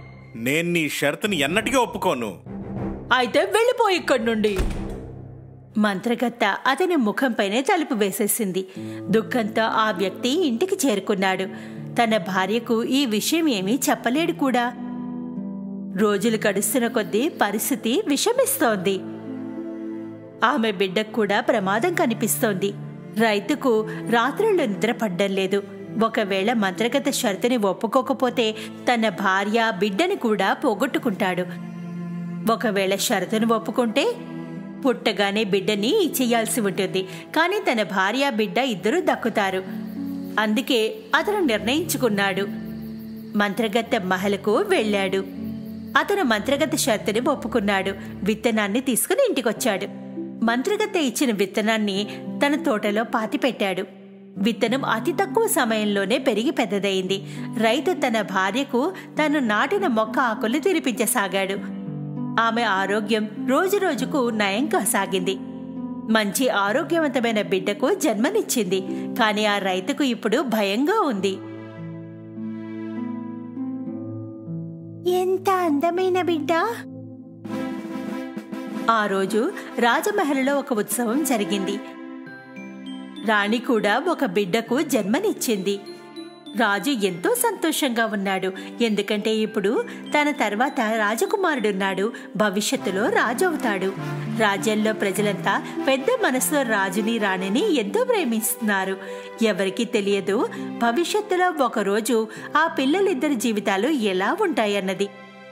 నేను నీ షరతుని ఎన్నటికీ ఒప్పుకోను అయితే వెళ్ళిపో ఇక్కడి నుండి మంత్రగత్త అతని ముఖంపైనే తలుపు వేసేసింది దుఃఖంతో ఆ వ్యక్తి ఇంటికి చేరుకున్నాడు తన భార్యకు ఈ విషయం ఏమీ చెప్పలేడు కూడా రోజులు గడుస్తున్న కొద్దీ పరిస్థితి విషమిస్తోంది ఆమె బిడ్డకు కూడా ప్రమాదం కనిపిస్తోంది రైతుకు రాత్రులు నిద్ర పడ్డం లేదు ఒకవేళ మంత్రగత షరతుని ఒప్పుకోకపోతే తన భార్య బిడ్డని కూడా పోగొట్టుకుంటాడు ఒకవేళ షరతును ఒప్పుకుంటే పుట్టగానే బిడ్డని ఇచ్చేయాల్సి ఉంటుంది కానీ తన భార్య బిడ్డ ఇద్దరూ దక్కుతారు అందుకే అతను నిర్ణయించుకున్నాడు మంత్రగత్తె మహలకు వెళ్ళాడు అతను మంత్రగత షరతుని ఒప్పుకున్నాడు విత్తనాన్ని తీసుకుని ఇంటికొచ్చాడు మంత్రగత్తె ఇచ్చిన విత్తనాన్ని తన తోటలో పాతిపెట్టాడు విత్తనం అతి తక్కువ సమయంలోనే పెరిగి పెద్దదయింది రైతు తన భార్యకు తను నాటిన మొక్క ఆకులు తినిపించసాగాడు ఆమె ఆరోగ్యం రోజురోజుకు నయం కాసాగింది మంచి ఆరోగ్యవంతమైన బిడ్డకు జన్మనిచ్చింది కానీ ఆ రైతుకు ఇప్పుడు భయంగా ఉంది ఎంత అందమైన బిడ్డ ఆ రోజు రాజమహల్లో ఒక ఉత్సవం జరిగింది రాణి కూడా ఒక బిడ్డకు జన్మనిచ్చింది రాజు ఎంతో సంతోషంగా ఉన్నాడు ఎందుకంటే ఇప్పుడు తన తర్వాత రాజకుమారుడున్నాడు భవిష్యత్తులో రాజు అవుతాడు రాజ్యంలో ప్రజలంతా పెద్ద మనసులో రాజుని రాణిని ఎంతో ప్రేమిస్తున్నారు ఎవరికీ తెలియదు భవిష్యత్తులో ఒకరోజు ఆ పిల్లలిద్దరి జీవితాలు ఎలా ఉంటాయన్నది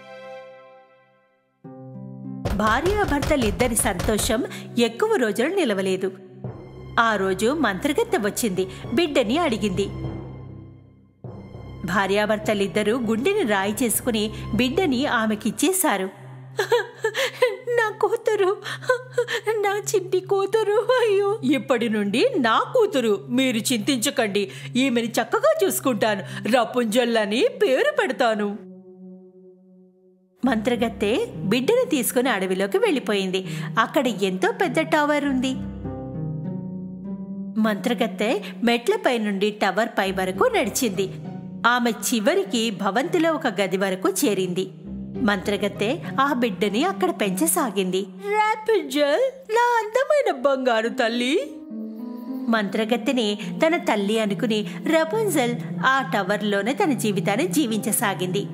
భార్యాభర్తలిద్దరి సంతోషం ఎక్కువ రోజులు నిలవలేదు ఆ రోజు మంత్రగత్తె వచ్చింది బిడ్డని అడిగింది భార్యాభర్తలిద్దరూ గుండెని రాయి చేసుకుని బిడ్డని ఆమెకిచ్చేశారు నా కూతురు నా చిట్టి కూతురు అయ్యో ఇప్పటి నుండి నా కూతురు మీరు చింతించకండి ఈమెని చక్కగా చూసుకుంటాను రపుంజల్లని పేరు పెడతాను మంత్రగత్తె బిడ్డను తీసుకుని అడవిలోకి వెళ్ళిపోయింది అక్కడ ఎంతో పెద్ద టవర్ ఉంది మంత్రగత్తె మెట్లపై నుండి టవర్ పై వరకు నడిచింది ఆమె చివరికి భవంతిలో ఒక గది వరకు చేరింది మంత్రగత్తె ఆ బిడ్డని అక్కడ పెంచసాగింది రాపిజల్ నా అందమైన బంగారు తల్లి మంత్రగత్తెని తన తల్లి అనుకుని రపుంజల్ ఆ టవర్లోనే తన జీవితాన్ని జీవించసాగింది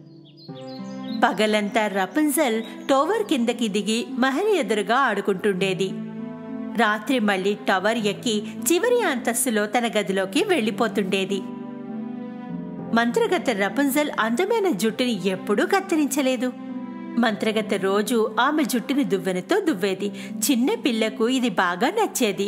పగలంతా రపుంజల్ టవర్ కిందకి దిగి మహరి ఎదురుగా ఆడుకుంటుండేది రాత్రి మళ్ళీ టవర్ ఎక్కి చివరి అంతస్తులో తన గదిలోకి వెళ్ళిపోతుండేది మంత్రగత్తె రపుంజల్ అందమైన జుట్టుని ఎప్పుడూ కత్తిరించలేదు మంత్రగత్తె రోజు ఆమె జుట్టుని దువ్వెనతో దువ్వేది చిన్న పిల్లకు ఇది బాగా నచ్చేది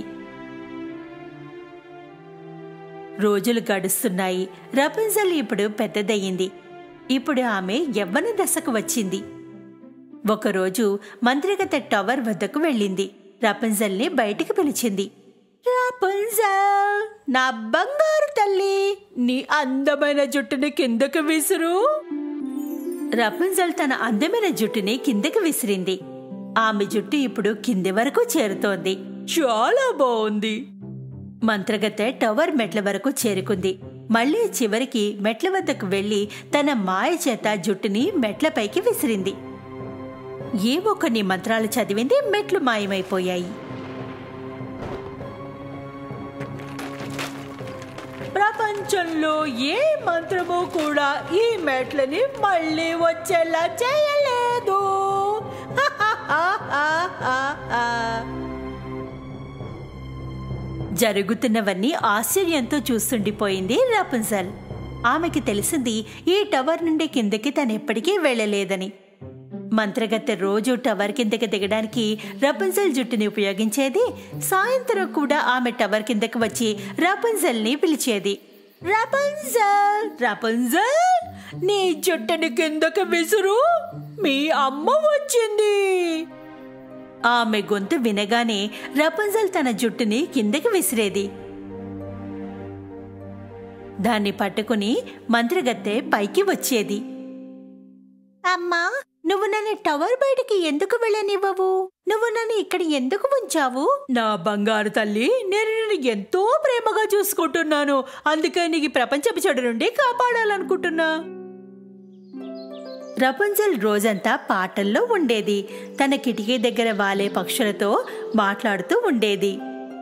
రోజులు గడుస్తున్నాయి రపుంజల్ ఇప్పుడు పెద్దదయ్యింది ఇప్పుడు ఆమె యవ్వన దశకు వచ్చింది ఒకరోజు మంత్రిగత టవర్ వద్దకు వెళ్ళింది రపుంజల్ని బయటికి పిలిచింది రాపుంజల్ నా బంగారు తల్లి నీ అందమైన జుట్టుని కిందకు విసురు రపుంజల్ తన అందమైన జుట్టుని కిందకి విసిరింది ఆమె జుట్టు ఇప్పుడు కింది వరకు చేరుతోంది చాలా బాగుంది మంత్రగత్తె టవర్ మెట్ల వరకు చేరుకుంది మళ్ళీ చివరికి మెట్ల వద్దకు వెళ్లి తన మాయ చేత జుట్టుని మెట్లపైకి విసిరింది ఏవో కొన్ని మంత్రాలు చదివింది మెట్లు మాయమైపోయాయి ప్రపంచంలో ఏ మంత్రము కూడా ఈ మెట్లని మళ్ళీ వచ్చేలా చేయలేదు జరుగుతున్నవన్నీ ఆశ్చర్యంతో చూస్తుండిపోయింది రపుంజల్ ఆమెకి తెలిసింది ఈ టవర్ నుండి కిందకి తనెప్పటికీ వెళ్ళలేదని మంత్రగత్తె రోజు టవర్ కిందకి దిగడానికి రపుంజల్ జుట్టుని ఉపయోగించేది సాయంత్రం కూడా ఆమె టవర్ కిందకి వచ్చి రపుంజల్ని పిలిచేది రపుంజల్ రపుంజల్ నీ జుట్టుని కిందకి విసురు మీ అమ్మ వచ్చింది ఆమె గొంతు వినగానే రపుంజల్ తన జుట్టుని కిందకి విసిరేది దాన్ని పట్టుకుని మంత్రగత్తె పైకి వచ్చేది అమ్మా నువ్వు నన్ను టవర్ బయటికి ఎందుకు వెళ్ళనివ్వవు నువ్వు నన్ను ఇక్కడ ఎందుకు ఉంచావు నా బంగారు తల్లి నేను నిన్ను ఎంతో ప్రేమగా చూసుకుంటున్నాను అందుకే నీకు ఈ ప్రపంచపు చెడు నుండి కాపాడాలనుకుంటున్నా రపుంజల్ రోజంతా పాటల్లో ఉండేది తన కిటికీ దగ్గర వాలే పక్షులతో మాట్లాడుతూ ఉండేది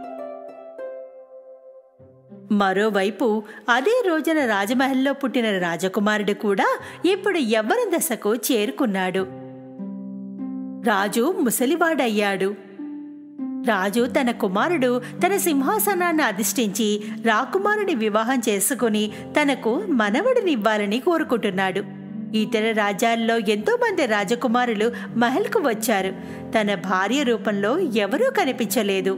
మరోవైపు అదే రోజున రాజమహల్లో పుట్టిన రాజకుమారుడు కూడా ఇప్పుడు యవ్వన దశకు చేరుకున్నాడు రాజు ముసలివాడయ్యాడు రాజు తన కుమారుడు తన సింహాసనాన్ని అధిష్ఠించి రాకుమారుని వివాహం చేసుకుని తనకు మనవడినివ్వాలని కోరుకుంటున్నాడు ఇతర రాజ్యాల్లో ఎంతో మంది రాజకుమారులు మహల్కు వచ్చారు తన భార్య రూపంలో ఎవరూ కనిపించలేదు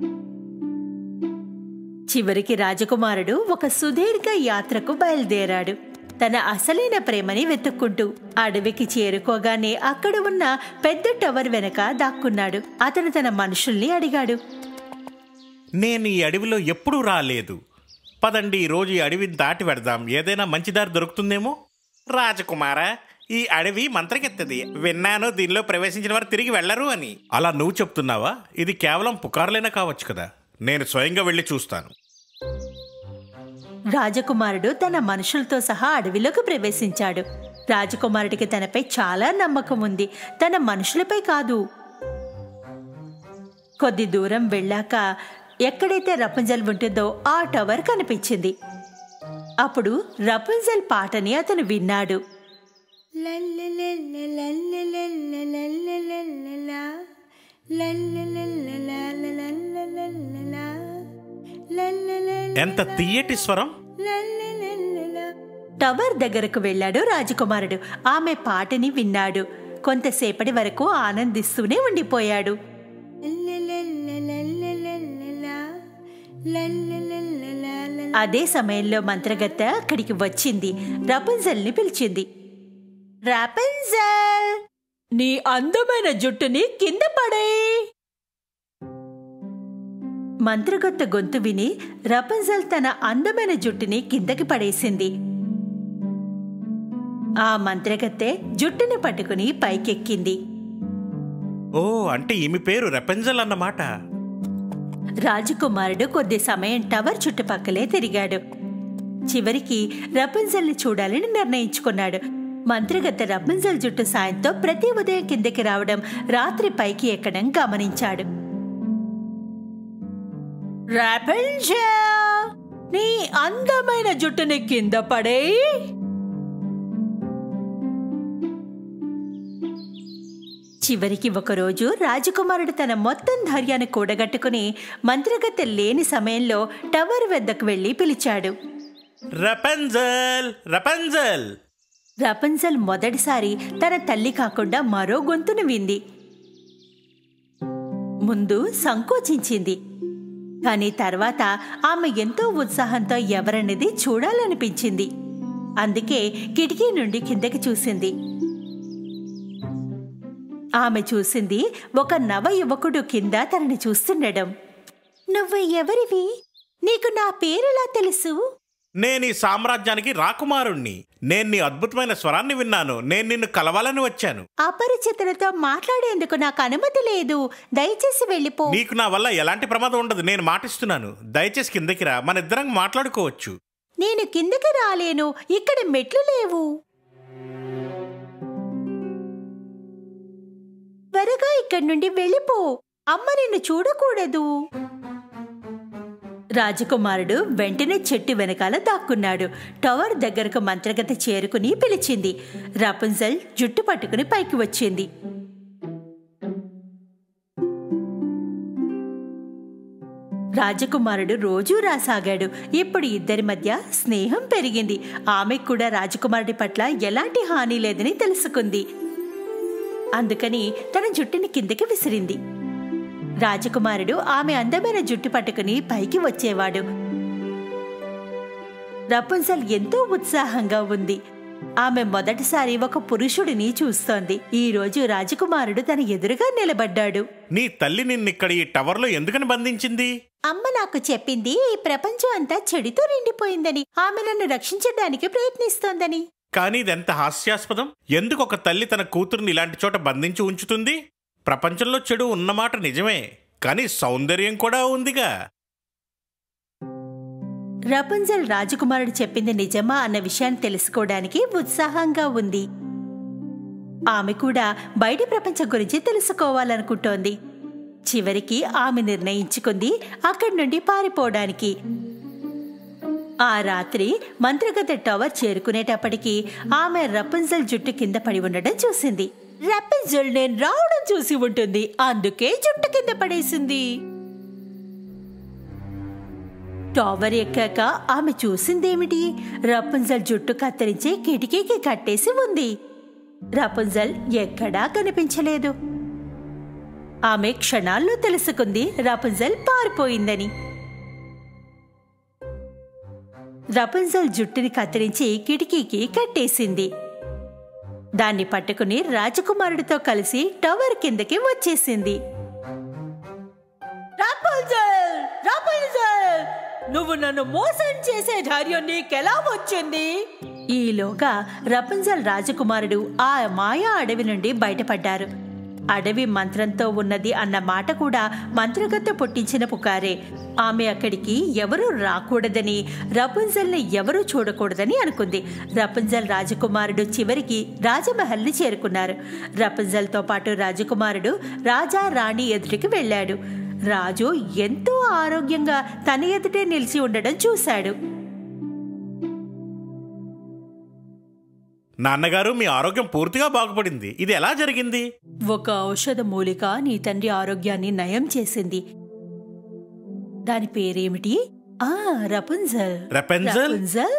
చివరికి రాజకుమారుడు ఒక సుదీర్ఘ యాత్రకు బయలుదేరాడు తన అసలైన ప్రేమని వెతుక్కుంటూ అడవికి చేరుకోగానే అక్కడ ఉన్న పెద్ద టవర్ వెనక దాక్కున్నాడు అతను తన మనుషుల్ని అడిగాడు నేను ఈ అడవిలో ఎప్పుడూ రాలేదు పదండి ఈ రోజు ఈ అడవిని దాటి పెడదాం ఏదైనా మంచి దారి దొరుకుతుందేమో రాజకుమారా ఈ అడవి మంత్రకెత్తది విన్నాను దీనిలో ప్రవేశించిన వారు తిరిగి వెళ్లరు అని అలా నువ్వు చెప్తున్నావా ఇది కేవలం పుకార్లైనా కావచ్చు కదా నేను స్వయంగా వెళ్ళి చూస్తాను రాజకుమారుడు తన మనుషులతో సహా అడవిలోకి ప్రవేశించాడు రాజకుమారుడికి తనపై చాలా నమ్మకం ఉంది తన మనుషులపై కాదు కొద్ది దూరం వెళ్ళాక ఎక్కడైతే రపుంజల్ ఉంటుందో ఆ టవర్ కనిపించింది అప్పుడు రపుంజల్ పాటని అతను విన్నాడు ఎంత తీయటి స్వరం టవర్ దగ్గరకు వెళ్ళాడు రాజకుమారుడు ఆమె పాటని విన్నాడు కొంతసేపటి వరకు ఆనందిస్తూనే ఉండిపోయాడు అదే సమయంలో మంత్రగత్తె అక్కడికి వచ్చింది రపుంజల్ని పిలిచింది రపుంజల్ నీ అందమైన జుట్టుని కింద పడే మంత్రగత్తె గొంతు విని రపుంజల్ తన అందమైన జుట్టుని కిందకి పడేసింది ఆ మంత్రగత్తె జుట్టుని పట్టుకుని పైకెక్కింది ఓ అంటే ఈమె పేరు రెపెంజల్ అన్నమాట రాజకుమారుడు కొద్ది సమయం టవర్ చుట్టుపక్కలే తిరిగాడు చివరికి రపుంజల్ని చూడాలని నిర్ణయించుకున్నాడు మంత్రిగత్తె రపుంజల్ జుట్టు సాయంతో ప్రతి ఉదయం కిందకి రావడం రాత్రి పైకి ఎక్కడం గమనించాడు రాపెంజల్ నీ అందమైన జుట్టుని కింద పడే చివరికి ఒకరోజు రాజకుమారుడు తన మొత్తం ధైర్యాన్ని కూడగట్టుకుని మంత్రగత్తె లేని సమయంలో టవర్ వద్దకు వెళ్లి పిలిచాడు రపెంజల్ రపెంజల్ రపంజల్ మొదటిసారి తన తల్లి కాకుండా మరో గొంతును వింది ముందు సంకోచించింది కానీ తర్వాత ఆమె ఎంతో ఉత్సాహంతో ఎవరనేది చూడాలనిపించింది అందుకే కిటికీ నుండి కిందకి చూసింది ఆమె చూసింది ఒక నవ యువకుడు కింద తనని చూస్తుండడం నువ్వు ఎవరివి నీకు నా పేరులా తెలుసు నేను ఈ సామ్రాజ్యానికి రాకుమారుణ్ణి నేను నీ అద్భుతమైన స్వరాన్ని విన్నాను నేను నిన్ను కలవాలని వచ్చాను అపరిచితులతో మాట్లాడేందుకు నాకు అనుమతి లేదు దయచేసి వెళ్ళిపో నీకు నా వల్ల ఎలాంటి ప్రమాదం ఉండదు నేను మాటిస్తున్నాను దయచేసి కిందకి రా మన ఇద్దరం మాట్లాడుకోవచ్చు నేను కిందకి రాలేను ఇక్కడ మెట్లు లేవు త్వరగా ఇక్కడి నుండి వెళ్ళిపో అమ్మ నిన్ను చూడకూడదు రాజకుమారుడు వెంటనే చెట్టు వెనకాల దాక్కున్నాడు టవర్ దగ్గరకు మంత్రగత చేరుకుని పిలిచింది రపుంజల్ జుట్టు పట్టుకుని పైకి వచ్చింది రాజకుమారుడు రోజూ రాసాగాడు ఇప్పుడు ఇద్దరి మధ్య స్నేహం పెరిగింది ఆమె కూడా రాజకుమారుడి పట్ల ఎలాంటి హాని లేదని తెలుసుకుంది అందుకని తన జుట్టుని కిందకి విసిరింది రాజకుమారుడు ఆమె అందమైన జుట్టు పట్టుకుని పైకి వచ్చేవాడు రపుంజల్ ఎంతో ఉత్సాహంగా ఉంది ఆమె మొదటిసారి ఒక పురుషుడిని చూస్తోంది ఈ రోజు రాజకుమారుడు తన ఎదురుగా నిలబడ్డాడు నీ తల్లి నిన్నిక్కడ ఈ టవర్లో ఎందుకని బంధించింది అమ్మ నాకు చెప్పింది ఈ ప్రపంచం అంతా చెడుతో నిండిపోయిందని ఆమె నన్ను రక్షించడానికి ప్రయత్నిస్తోందని కానీ ఇదెంత హాస్యాస్పదం ఎందుకు ఒక తల్లి తన కూతుర్ని ఇలాంటి చోట బంధించి ఉంచుతుంది ప్రపంచంలో చెడు ఉన్నమాట నిజమే కానీ సౌందర్యం కూడా ఉందిగా రపుంజల్ రాజకుమారుడు చెప్పింది నిజమా అన్న విషయాన్ని తెలుసుకోవడానికి ఉత్సాహంగా ఉంది ఆమె కూడా బయటి ప్రపంచం గురించి తెలుసుకోవాలనుకుంటోంది చివరికి ఆమె నిర్ణయించుకుంది అక్కడి నుండి పారిపోవడానికి ఆ రాత్రి మంత్రగత టవర్ చేరుకునేటప్పటికి ఆమె రపంజల్ జుట్టు కింద పడి ఉండడం చూసింది రపంజల్ నేను రావడం చూసి ఉంటుంది అందుకే జుట్టు కింద పడేసింది టవర్ ఎక్కాక ఆమె చూసిందేమిటి రపంజల్ జుట్టు కత్తిరించి కిటికీకి కట్టేసి ఉంది రపంజల్ ఎక్కడా కనిపించలేదు ఆమె క్షణాల్లో తెలుసుకుంది రపంజల్ పారిపోయిందని రపంజల్ జుట్టుని కత్తిరించి కిటికీకి కట్టేసింది దాన్ని పట్టుకుని రాజకుమారుడితో కలిసి టవర్ కిందకి వచ్చేసింది రాపంజల్ రాపంజల్ నువ్వు నన్ను మోసం చేసే ధైర్యం నీకెలా వచ్చింది ఈలోగా రపంజల్ రాజకుమారుడు ఆ మాయా అడవి నుండి బయటపడ్డారు అడవి మంత్రంతో ఉన్నది అన్న మాట కూడా మంత్రగత్త పుట్టించిన పుకారే ఆమె అక్కడికి ఎవరూ రాకూడదని రపుంజల్ని ఎవరూ చూడకూడదని అనుకుంది రపుంజల్ రాజకుమారుడు చివరికి రాజమహల్ని చేరుకున్నారు రపుంజల్తో పాటు రాజకుమారుడు రాజా రాణి ఎదుటికి వెళ్ళాడు రాజు ఎంతో ఆరోగ్యంగా తన ఎదుటే నిలిచి ఉండడం చూశాడు నాన్నగారు మీ ఆరోగ్యం పూర్తిగా బాగుపడింది ఇది ఎలా జరిగింది ఒక ఔషధ మూలిక నీ తండ్రి ఆరోగ్యాన్ని నయం చేసింది దాని పేరేమిటి ఆ రపుంజల్ రపెంజల్ రపుంజల్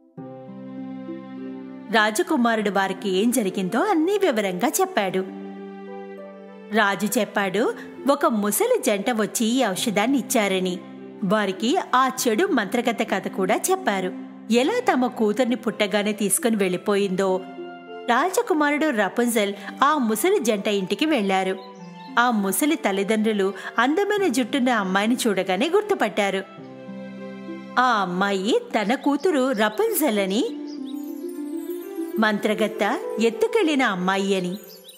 రాజకుమారుడు వారికి ఏం జరిగిందో అన్ని వివరంగా చెప్పాడు రాజు చెప్పాడు ఒక ముసలి జంట వచ్చి ఈ ఔషధాన్ని ఇచ్చారని వారికి ఆ చెడు మంత్రగత కథ కూడా చెప్పారు ఎలా తమ కూతుర్ని పుట్టగానే తీసుకుని వెళ్ళిపోయిందో రాజకుమారుడు రపుంజల్ ఆ ముసలి జంట ఇంటికి వెళ్లారు ఆ ముసలి తల్లిదండ్రులు అందమైన జుట్టున్న అమ్మాయిని చూడగానే గుర్తుపట్టారు ఆ అమ్మాయి తన కూతురు రపుంజల్ అని మంత్రగత్త ఎత్తుకెళ్లిన అమ్మాయి అని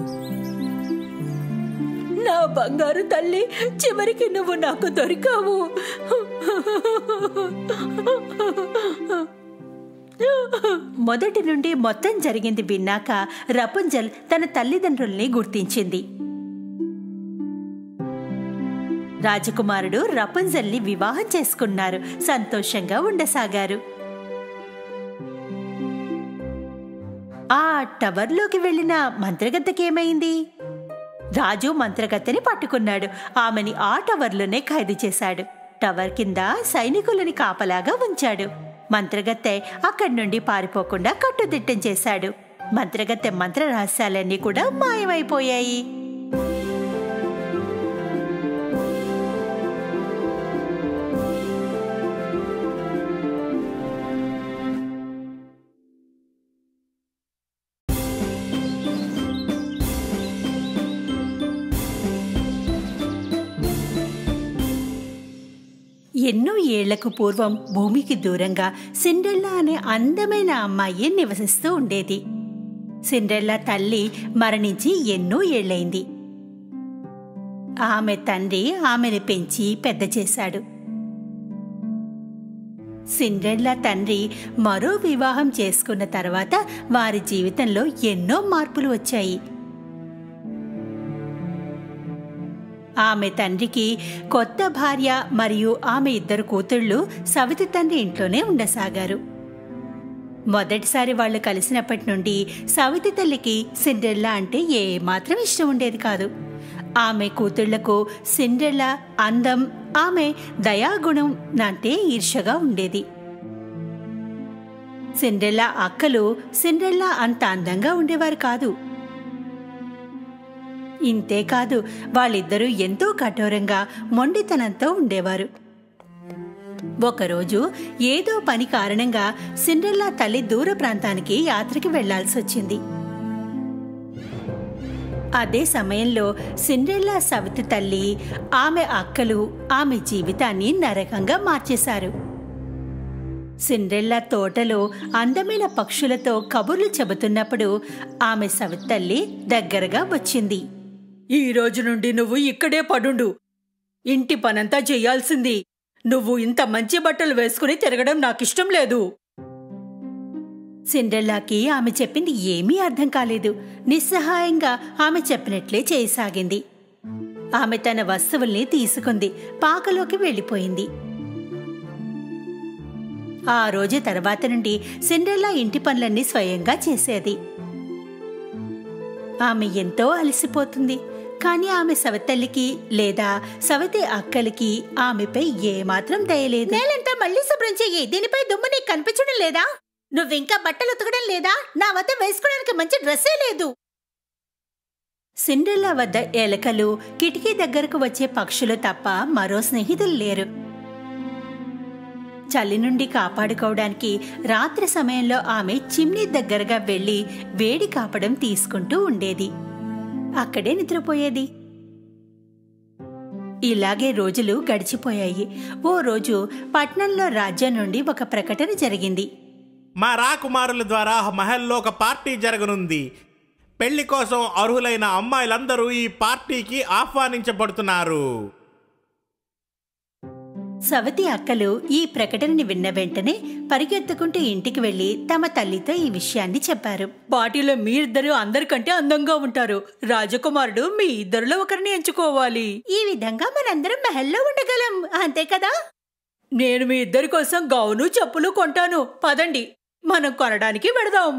నా బంగారు తల్లి చివరికి నువ్వు నాకు దొరికావు మొదటి నుండి మొత్తం జరిగింది విన్నాక రపుంజల్ తన తల్లిదండ్రుల్ని గుర్తించింది రాజకుమారుడు రపుంజల్ని వివాహం చేసుకున్నారు సంతోషంగా ఉండసాగారు ఆ టవర్లోకి వెళ్లిన మంత్రగత్తకేమైంది రాజు మంత్రగత్తెని పట్టుకున్నాడు ఆమెని ఆ టవర్లోనే ఖైదు చేశాడు టవర్ కింద సైనికులని కాపలాగా ఉంచాడు మంత్రగత్తె అక్కడి నుండి పారిపోకుండా కట్టుదిట్టం చేశాడు మంత్రగత్తె మంత్ర రహస్యాలన్నీ కూడా మాయమైపోయాయి ఎన్నో ఏళ్లకు పూర్వం భూమికి దూరంగా సిండ్రెల్లా అనే అందమైన అమ్మాయి నివసిస్తూ ఉండేది సిండ్రెల్లా తల్లి మరణించి ఎన్నో ఏళ్లైంది ఆమె తండ్రి ఆమెను పెంచి పెద్ద చేశాడు సిండ్రెల్లా తండ్రి మరో వివాహం చేసుకున్న తర్వాత వారి జీవితంలో ఎన్నో మార్పులు వచ్చాయి ఆమె తండ్రికి కొత్త భార్య మరియు ఆమె ఇద్దరు కూతుళ్ళు సవితి తండ్రి ఇంట్లోనే ఉండసాగారు మొదటిసారి వాళ్ళు కలిసినప్పటి నుండి సవితి తల్లికి సిండ్రెల్లా అంటే ఏ మాత్రం ఇష్టం ఉండేది కాదు ఆమె కూతుళ్లకు సిండ్రెల్లా అందం ఆమె దయాగుణం అంటే ఈర్షగా ఉండేది సిండ్రెల్లా అక్కలు సిండ్రెల్లా అంత అందంగా ఉండేవారు కాదు ఇంతే కాదు వాళ్ళిద్దరూ ఎంతో కఠోరంగా మొండితనంతో ఉండేవారు ఒకరోజు ఏదో పని కారణంగా సిండ్రెల్లా తల్లి దూర ప్రాంతానికి యాత్రకి వెళ్లాల్సి వచ్చింది అదే సమయంలో సిండ్రెల్లా సవితి తల్లి ఆమె అక్కలు ఆమె జీవితాన్ని నరకంగా మార్చేశారు సిండ్రెల్లా తోటలో అందమైన పక్షులతో కబుర్లు చెబుతున్నప్పుడు ఆమె సవితల్లి దగ్గరగా వచ్చింది ఈ రోజు నుండి నువ్వు ఇక్కడే పడుండు ఇంటి పనంతా చెయ్యాల్సింది నువ్వు ఇంత మంచి బట్టలు వేసుకుని తిరగడం నాకిష్టం లేదు సిండ్రెల్లాకి ఆమె చెప్పింది ఏమీ అర్థం కాలేదు నిస్సహాయంగా ఆమె చెప్పినట్లే చేయసాగింది ఆమె తన వస్తువుల్ని తీసుకుంది పాకలోకి వెళ్ళిపోయింది ఆ రోజు తర్వాత నుండి సిండ్రెల్లా ఇంటి పనులన్నీ స్వయంగా చేసేది ఆమె ఎంతో అలసిపోతుంది కానీ ఆమె సవతల్లికి లేదా సవతి అక్కలకి ఆమెపై ఏమాత్రం దయలేదు నేలంతా మళ్ళీ శుభ్రం చెయ్యి దీనిపై దుమ్ము నీకు కనిపించడం లేదా నువ్వింకా బట్టలు ఉతకడం లేదా నా వద్ద వేసుకోవడానికి మంచి డ్రెస్సే లేదు సిండ్రెల్లా వద్ద ఎలకలు కిటికీ దగ్గరకు వచ్చే పక్షులు తప్ప మరో స్నేహితులు లేరు చలి నుండి కాపాడుకోవడానికి రాత్రి సమయంలో ఆమె చిమ్నీ దగ్గరగా వెళ్లి వేడి కాపడం తీసుకుంటూ ఉండేది అక్కడే నిద్రపోయేది ఇలాగే రోజులు గడిచిపోయాయి ఓ రోజు పట్నంలో రాజ్యం నుండి ఒక ప్రకటన జరిగింది మా రాకుమారుల ద్వారా మహల్లో ఒక పార్టీ జరగనుంది పెళ్లి కోసం అర్హులైన అమ్మాయిలందరూ ఈ పార్టీకి ఆహ్వానించబడుతున్నారు సవతి అక్కలు ఈ ప్రకటనని విన్న వెంటనే పరిగెత్తుకుంటూ ఇంటికి వెళ్లి తమ తల్లితో ఈ విషయాన్ని చెప్పారు పార్టీలో మీరిద్దరు అందరికంటే అందంగా ఉంటారు రాజకుమారుడు మీ ఇద్దరిలో ఒకరిని ఎంచుకోవాలి ఈ విధంగా మనందరం మహల్లో ఉండగలం అంతే కదా నేను మీ ఇద్దరి కోసం గౌను చెప్పులు కొంటాను పదండి మనం కొనడానికి వెడదాం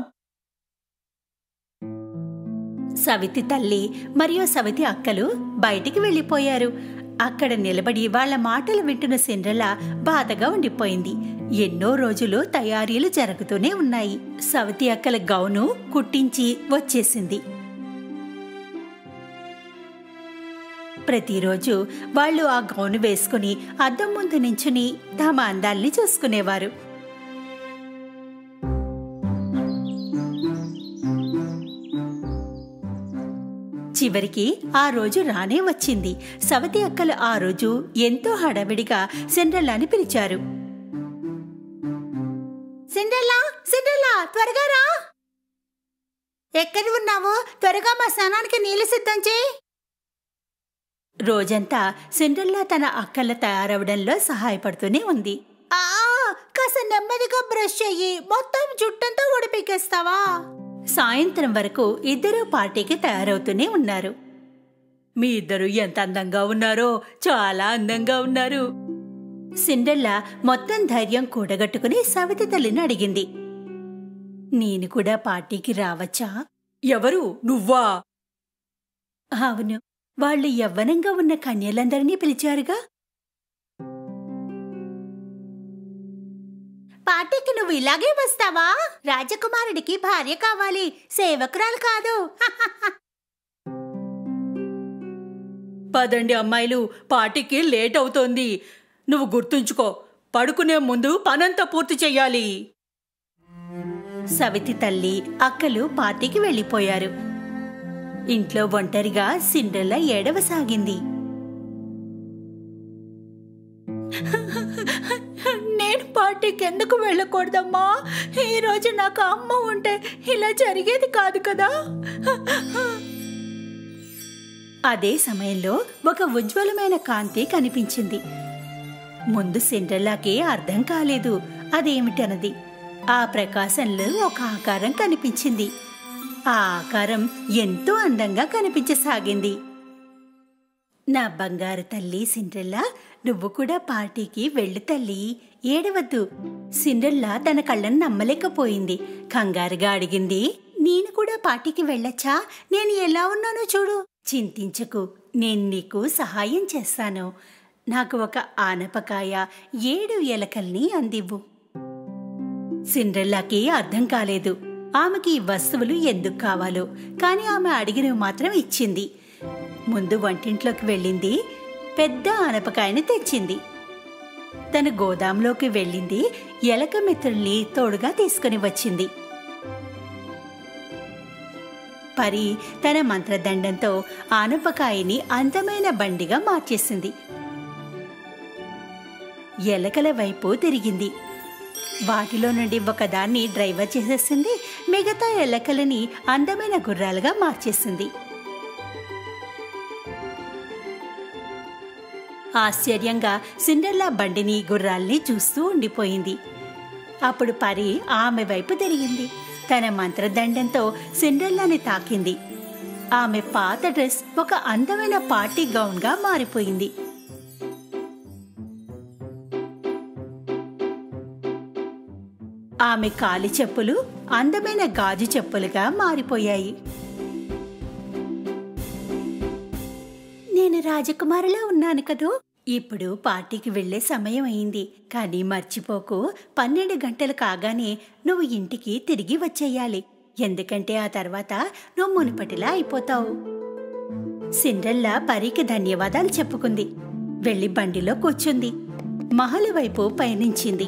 సవితి తల్లి మరియు సవితి అక్కలు బయటికి వెళ్లిపోయారు అక్కడ నిలబడి వాళ్ళ మాటలు వింటున్న సిండ్రల బాధగా ఉండిపోయింది ఎన్నో రోజులు తయారీలు జరుగుతూనే ఉన్నాయి సవితి అక్కల గౌను కుట్టించి వచ్చేసింది ప్రతిరోజు వాళ్ళు ఆ గౌను వేసుకుని అద్దం ముందు నించుని తమ అందాల్ని చూసుకునేవారు చివరికి ఆ రోజు రానే వచ్చింది సవతి అక్కలు ఆ రోజు ఎంతో హడావిడిగా సిండ్రల్లాని పిలిచారు సిండ్రల్లా సిండ్రల్లా త్వరగా రా ఎక్కడ ఉన్నావు త్వరగా మా స్నానానికి నీళ్లు సిద్ధం చేయి రోజంతా సిండ్రల్లా తన అక్కల తయారవడంలో సహాయపడుతూనే ఉంది ఆ కాస్త నెమ్మదిగా బ్రష్ చెయ్యి మొత్తం జుట్టంతా ఉడిపికేస్తావా సాయంత్రం వరకు ఇద్దరూ పార్టీకి తయారవుతూనే ఉన్నారు మీ ఇద్దరు ఎంత అందంగా ఉన్నారో చాలా అందంగా ఉన్నారు సిండెల్లా మొత్తం ధైర్యం కూడగట్టుకుని సవితి తల్లిని అడిగింది నేను కూడా పార్టీకి రావచ్చా ఎవరు నువ్వా అవును వాళ్ళు యవ్వనంగా ఉన్న కన్యలందరినీ పిలిచారుగా పార్టీకి నువ్వు ఇలాగే వస్తావా రాజకుమారుడికి భార్య కావాలి సేవకురాలు కాదు పదండి అమ్మాయిలు పార్టీకి లేట్ అవుతోంది నువ్వు గుర్తుంచుకో పడుకునే ముందు పనంతా పూర్తి చెయ్యాలి సవితి తల్లి అక్కలు పార్టీకి వెళ్ళిపోయారు ఇంట్లో ఒంటరిగా సిండ్రెల్లా ఏడవసాగింది నేను పార్టీకి ఎందుకు వెళ్ళకూడదమ్మా ఈ రోజు నాకు అమ్మ ఉంటే ఇలా జరిగేది కాదు కదా అదే సమయంలో ఒక ఉజ్వలమైన కాంతి కనిపించింది ముందు సిండ్రెల్లాకి అర్థం కాలేదు అదేమిటన్నది ఆ ప్రకాశంలో ఒక ఆకారం కనిపించింది ఆ ఆకారం ఎంతో అందంగా కనిపించసాగింది నా బంగారు తల్లి సిండ్రెల్లా నువ్వు కూడా పార్టీకి వెళ్ళు తల్లి ఏడవద్దు సిండ్రెల్లా తన కళ్ళను నమ్మలేకపోయింది కంగారుగా అడిగింది నేను కూడా పార్టీకి వెళ్ళొచ్చా నేను ఎలా ఉన్నానో చూడు చింతించకు నేను నీకు సహాయం చేస్తాను నాకు ఒక ఆనపకాయ ఏడు ఎలకల్ని అందివ్వు సిండ్రెల్లాకి అర్థం కాలేదు ఆమెకి ఈ వస్తువులు ఎందుకు కావాలో కానీ ఆమె అడిగినవి మాత్రం ఇచ్చింది ముందు వంటింట్లోకి వెళ్ళింది పెద్ద ఆనపకాయని తెచ్చింది తన గోదాంలోకి వెళ్ళింది ఎలక మిత్రుల్ని తోడుగా తీసుకుని వచ్చింది పరి తన మంత్రదండంతో ఆనపకాయని అందమైన బండిగా మార్చేసింది ఎలకల వైపు తిరిగింది వాటిలో నుండి ఒకదాన్ని డ్రైవర్ చేసేసింది మిగతా ఎలకలని అందమైన గుర్రాలుగా మార్చేసింది ఆశ్చర్యంగా సిండర్లా బండిని గుర్రాల్ని చూస్తూ ఉండిపోయింది అప్పుడు పరి ఆమె వైపు తిరిగింది తన మంత్రదండంతో సిండ్రెల్లాని తాకింది ఆమె పాత డ్రెస్ ఒక అందమైన పార్టీ గౌన్గా మారిపోయింది ఆమె కాలి చెప్పులు అందమైన గాజు చెప్పులుగా మారిపోయాయి నేను రాజకుమారిలా ఉన్నాను కదూ ఇప్పుడు పార్టీకి వెళ్లే సమయం అయింది కానీ మర్చిపోకు పన్నెండు గంటలు కాగానే నువ్వు ఇంటికి తిరిగి వచ్చేయాలి ఎందుకంటే ఆ తర్వాత నువ్వు మునుపటిలా అయిపోతావు సిండ్రల్లా పరికి ధన్యవాదాలు చెప్పుకుంది వెళ్లి బండిలో కూర్చుంది మహల్ వైపు పయనించింది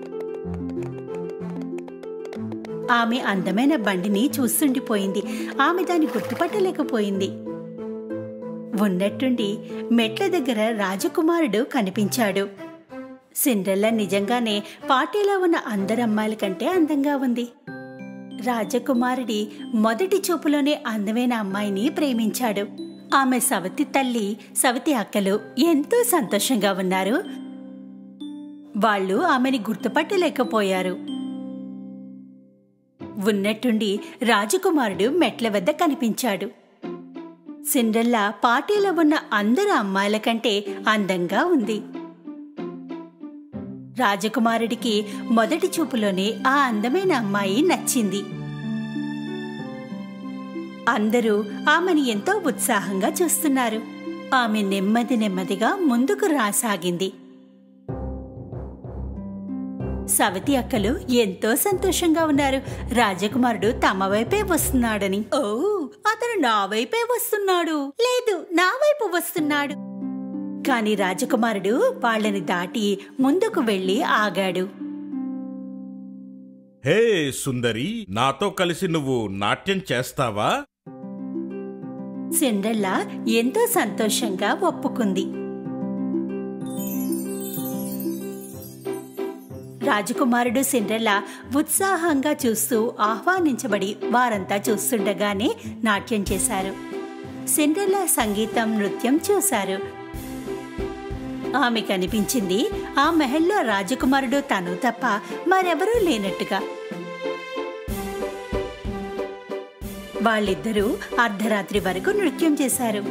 ఆమె అందమైన బండిని చూస్తుండిపోయింది ఆమె దాన్ని గుర్తుపట్టలేకపోయింది ఉన్నట్టుండి మెట్ల దగ్గర రాజకుమారుడు కనిపించాడు సిండ్రెల్లా నిజంగానే పార్టీలో ఉన్న అందరు అమ్మాయిల కంటే అందంగా ఉంది రాజకుమారుడి మొదటి చూపులోనే అందమైన అమ్మాయిని ప్రేమించాడు ఆమె సవతి తల్లి సవతి అక్కలు ఎంతో సంతోషంగా ఉన్నారు వాళ్ళు ఆమెని గుర్తుపట్టలేకపోయారు ఉన్నట్టుండి రాజకుమారుడు మెట్ల వద్ద కనిపించాడు సిండ్రెల్లా పార్టీలో ఉన్న అందరు అమ్మాయిల కంటే అందంగా ఉంది రాజకుమారుడికి మొదటి చూపులోనే ఆ అందమైన అమ్మాయి నచ్చింది అందరూ ఆమెను ఎంతో ఉత్సాహంగా చూస్తున్నారు ఆమె నెమ్మది నెమ్మదిగా ముందుకు రాసాగింది సవతి అక్కలు ఎంతో సంతోషంగా ఉన్నారు రాజకుమారుడు తమ వైపే వస్తున్నాడని ఓ అతను నా వైపే వస్తున్నాడు లేదు నా వైపు వస్తున్నాడు కాని రాజకుమారుడు వాళ్ళని దాటి ముందుకు వెళ్లి ఆగాడు హే సుందరి నాతో కలిసి నువ్వు నాట్యం చేస్తావా సిండ్రెల్లా ఎంతో సంతోషంగా ఒప్పుకుంది రాజకుమారుడు సిండ్రెల్లా ఉత్సాహంగా చూస్తూ ఆహ్వానించబడి వారంతా చూస్తుండగానే నాట్యం చేశారు సిండ్రెల్లా సంగీతం నృత్యం చూశారు ఆమె కనిపించింది ఆ మహల్లో రాజకుమారుడు తను తప్ప మరెవరూ లేనట్టుగా వాళ్ళిద్దరూ అర్ధరాత్రి వరకు నృత్యం చేశారు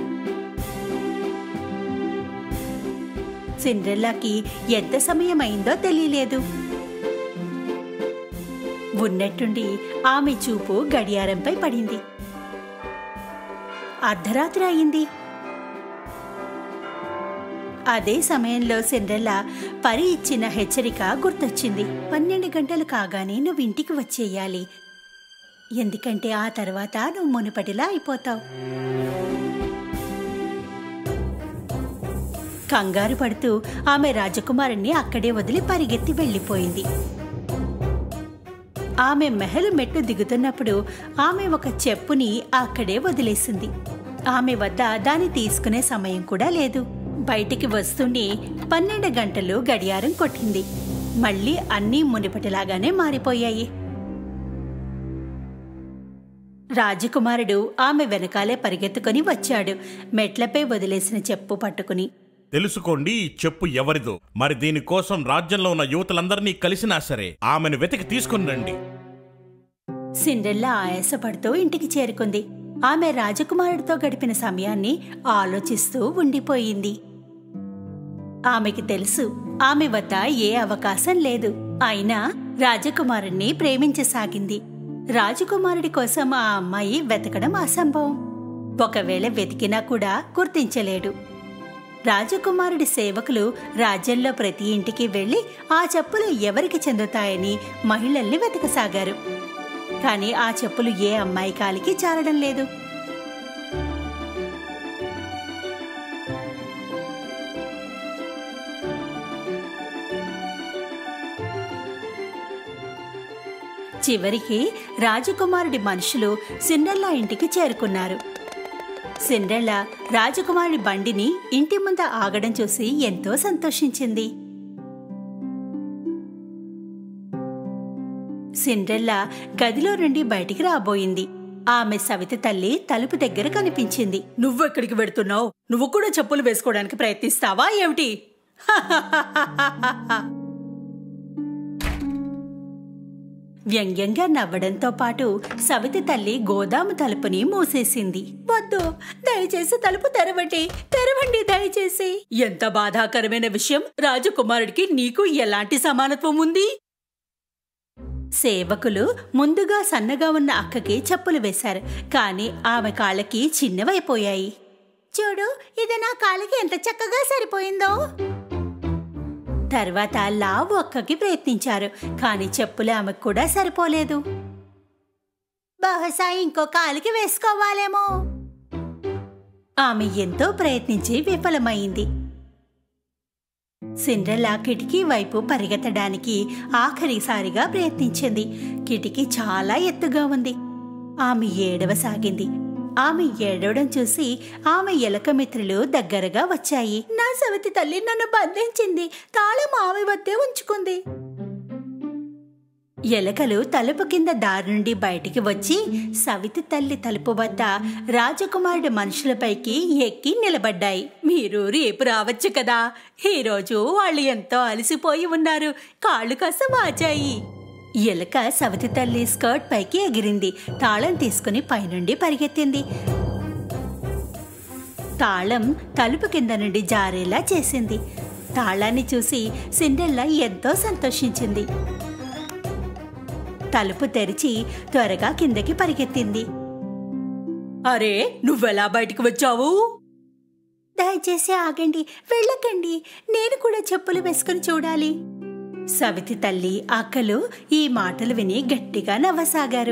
సిండ్రెల్లాకి ఎంత సమయం అయిందో తెలియలేదు ఉన్నట్టుండి ఆమె చూపు గడియారంపై పడింది అర్ధరాత్రి అయింది అదే సమయంలో సిండ్రెల్లా పరి ఇచ్చిన హెచ్చరిక గుర్తొచ్చింది పన్నెండు గంటలు కాగానే నువ్వు ఇంటికి వచ్చేయాలి ఎందుకంటే ఆ తర్వాత నువ్వు మునుపటిలా అయిపోతావు కంగారు పడుతూ ఆమె రాజకుమారుణ్ణి అక్కడే వదిలి పరిగెత్తి వెళ్ళిపోయింది ఆమె మెహలు మెట్టు దిగుతున్నప్పుడు ఆమె ఒక చెప్పుని అక్కడే వదిలేసింది ఆమె వద్ద దాన్ని తీసుకునే సమయం కూడా లేదు బయటికి వస్తూనే పన్నెండు గంటలు గడియారం కొట్టింది మళ్ళీ అన్నీ మునిపటిలాగానే మారిపోయాయి రాజకుమారుడు ఆమె వెనకాలే పరిగెత్తుకొని వచ్చాడు మెట్లపై వదిలేసిన చెప్పు పట్టుకుని తెలుసుకోండి ఈ చెప్పు ఎవరిదో మరి దీనికోసం రాజ్యంలో ఉన్న యువతులందరినీ కలిసినా సరే ఆమెను వెతికి తీసుకుని రండి సిండ్రెల్లా ఆయాసపడుతూ ఇంటికి చేరుకుంది ఆమె రాజకుమారుడితో గడిపిన సమయాన్ని ఆలోచిస్తూ ఉండిపోయింది ఆమెకి తెలుసు ఆమె వద్ద ఏ అవకాశం లేదు అయినా రాజకుమారుణ్ణి ప్రేమించసాగింది రాజకుమారుడి కోసం ఆ అమ్మాయి వెతకడం అసంభవం ఒకవేళ వెతికినా కూడా గుర్తించలేడు రాజకుమారుడి సేవకులు రాజ్యంలో ప్రతి ఇంటికి వెళ్లి ఆ చెప్పులు ఎవరికి చెందుతాయని మహిళల్ని వెతకసాగారు కానీ ఆ చెప్పులు ఏ అమ్మాయి కాలికి చాలడం లేదు చివరికి రాజకుమారుడి మనుషులు సిండ్రెల్లా ఇంటికి చేరుకున్నారు సిండ్రెల్లా రాజకుమారుడి బండిని ఇంటి ముంద ఆగడం చూసి ఎంతో సంతోషించింది సిండ్రెల్లా గదిలో నుండి బయటికి రాబోయింది ఆమె సవిత తల్లి తలుపు దగ్గర కనిపించింది నువ్వెక్కడికి వెడుతున్నావు నువ్వు కూడా చెప్పులు వేసుకోవడానికి ప్రయత్నిస్తావా ఏమిటి వ్యంగ్యంగా నవ్వడంతో పాటు సవితి తల్లి గోదాము తలుపుని మూసేసింది వద్దు దయచేసి తలుపు తెరవండి తెరవండి దయచేసి ఎంత బాధాకరమైన విషయం రాజకుమారుడికి నీకు ఎలాంటి సమానత్వం ఉంది సేవకులు ముందుగా సన్నగా ఉన్న అక్కకి చెప్పులు వేశారు కానీ ఆమె కాళ్ళకి చిన్నవైపోయాయి చూడు ఇది నా కాళ్ళకి ఎంత చక్కగా సరిపోయిందో తర్వాత లావు అక్కకి ప్రయత్నించారు కానీ చెప్పులు ఆమెకు కూడా సరిపోలేదు బహుశా ఇంకో కాలికి వేసుకోవాలేమో ఆమె ఎంతో ప్రయత్నించి విఫలమైంది సిండ్రెల్లా కిటికీ వైపు పరిగెత్తడానికి ఆఖరిసారిగా ప్రయత్నించింది కిటికీ చాలా ఎత్తుగా ఉంది ఆమె ఏడవసాగింది ఆమె ఏడవడం చూసి ఆమె ఎలక మిత్రులు దగ్గరగా వచ్చాయి నా సవతి తల్లి నన్ను బంధించింది తాళం ఆమె వద్దే ఉంచుకుంది ఎలకలు తలుపు కింద దారి నుండి బయటికి వచ్చి సవితి తల్లి తలుపు వద్ద రాజకుమారుడి మనుషులపైకి ఎక్కి నిలబడ్డాయి మీరు రేపు రావచ్చు కదా ఈరోజు వాళ్ళు ఎంతో అలసిపోయి ఉన్నారు కాళ్ళు కాస్త వాచాయి ఎలక సవితి తల్లి స్కర్ట్ పైకి ఎగిరింది తాళం తీసుకుని పైనుండి పరిగెత్తింది తాళం తలుపు కింద నుండి జారేలా చేసింది తాళాన్ని చూసి సిండెల్లా ఎంతో సంతోషించింది తలుపు తెరిచి త్వరగా కిందకి పరిగెత్తింది అరే నువ్వెలా బయటికి వచ్చావు దయచేసి ఆగండి వెళ్ళకండి నేను కూడా చెప్పులు వేసుకుని చూడాలి సవితి తల్లి అక్కలు ఈ మాటలు విని గట్టిగా నవ్వసాగారు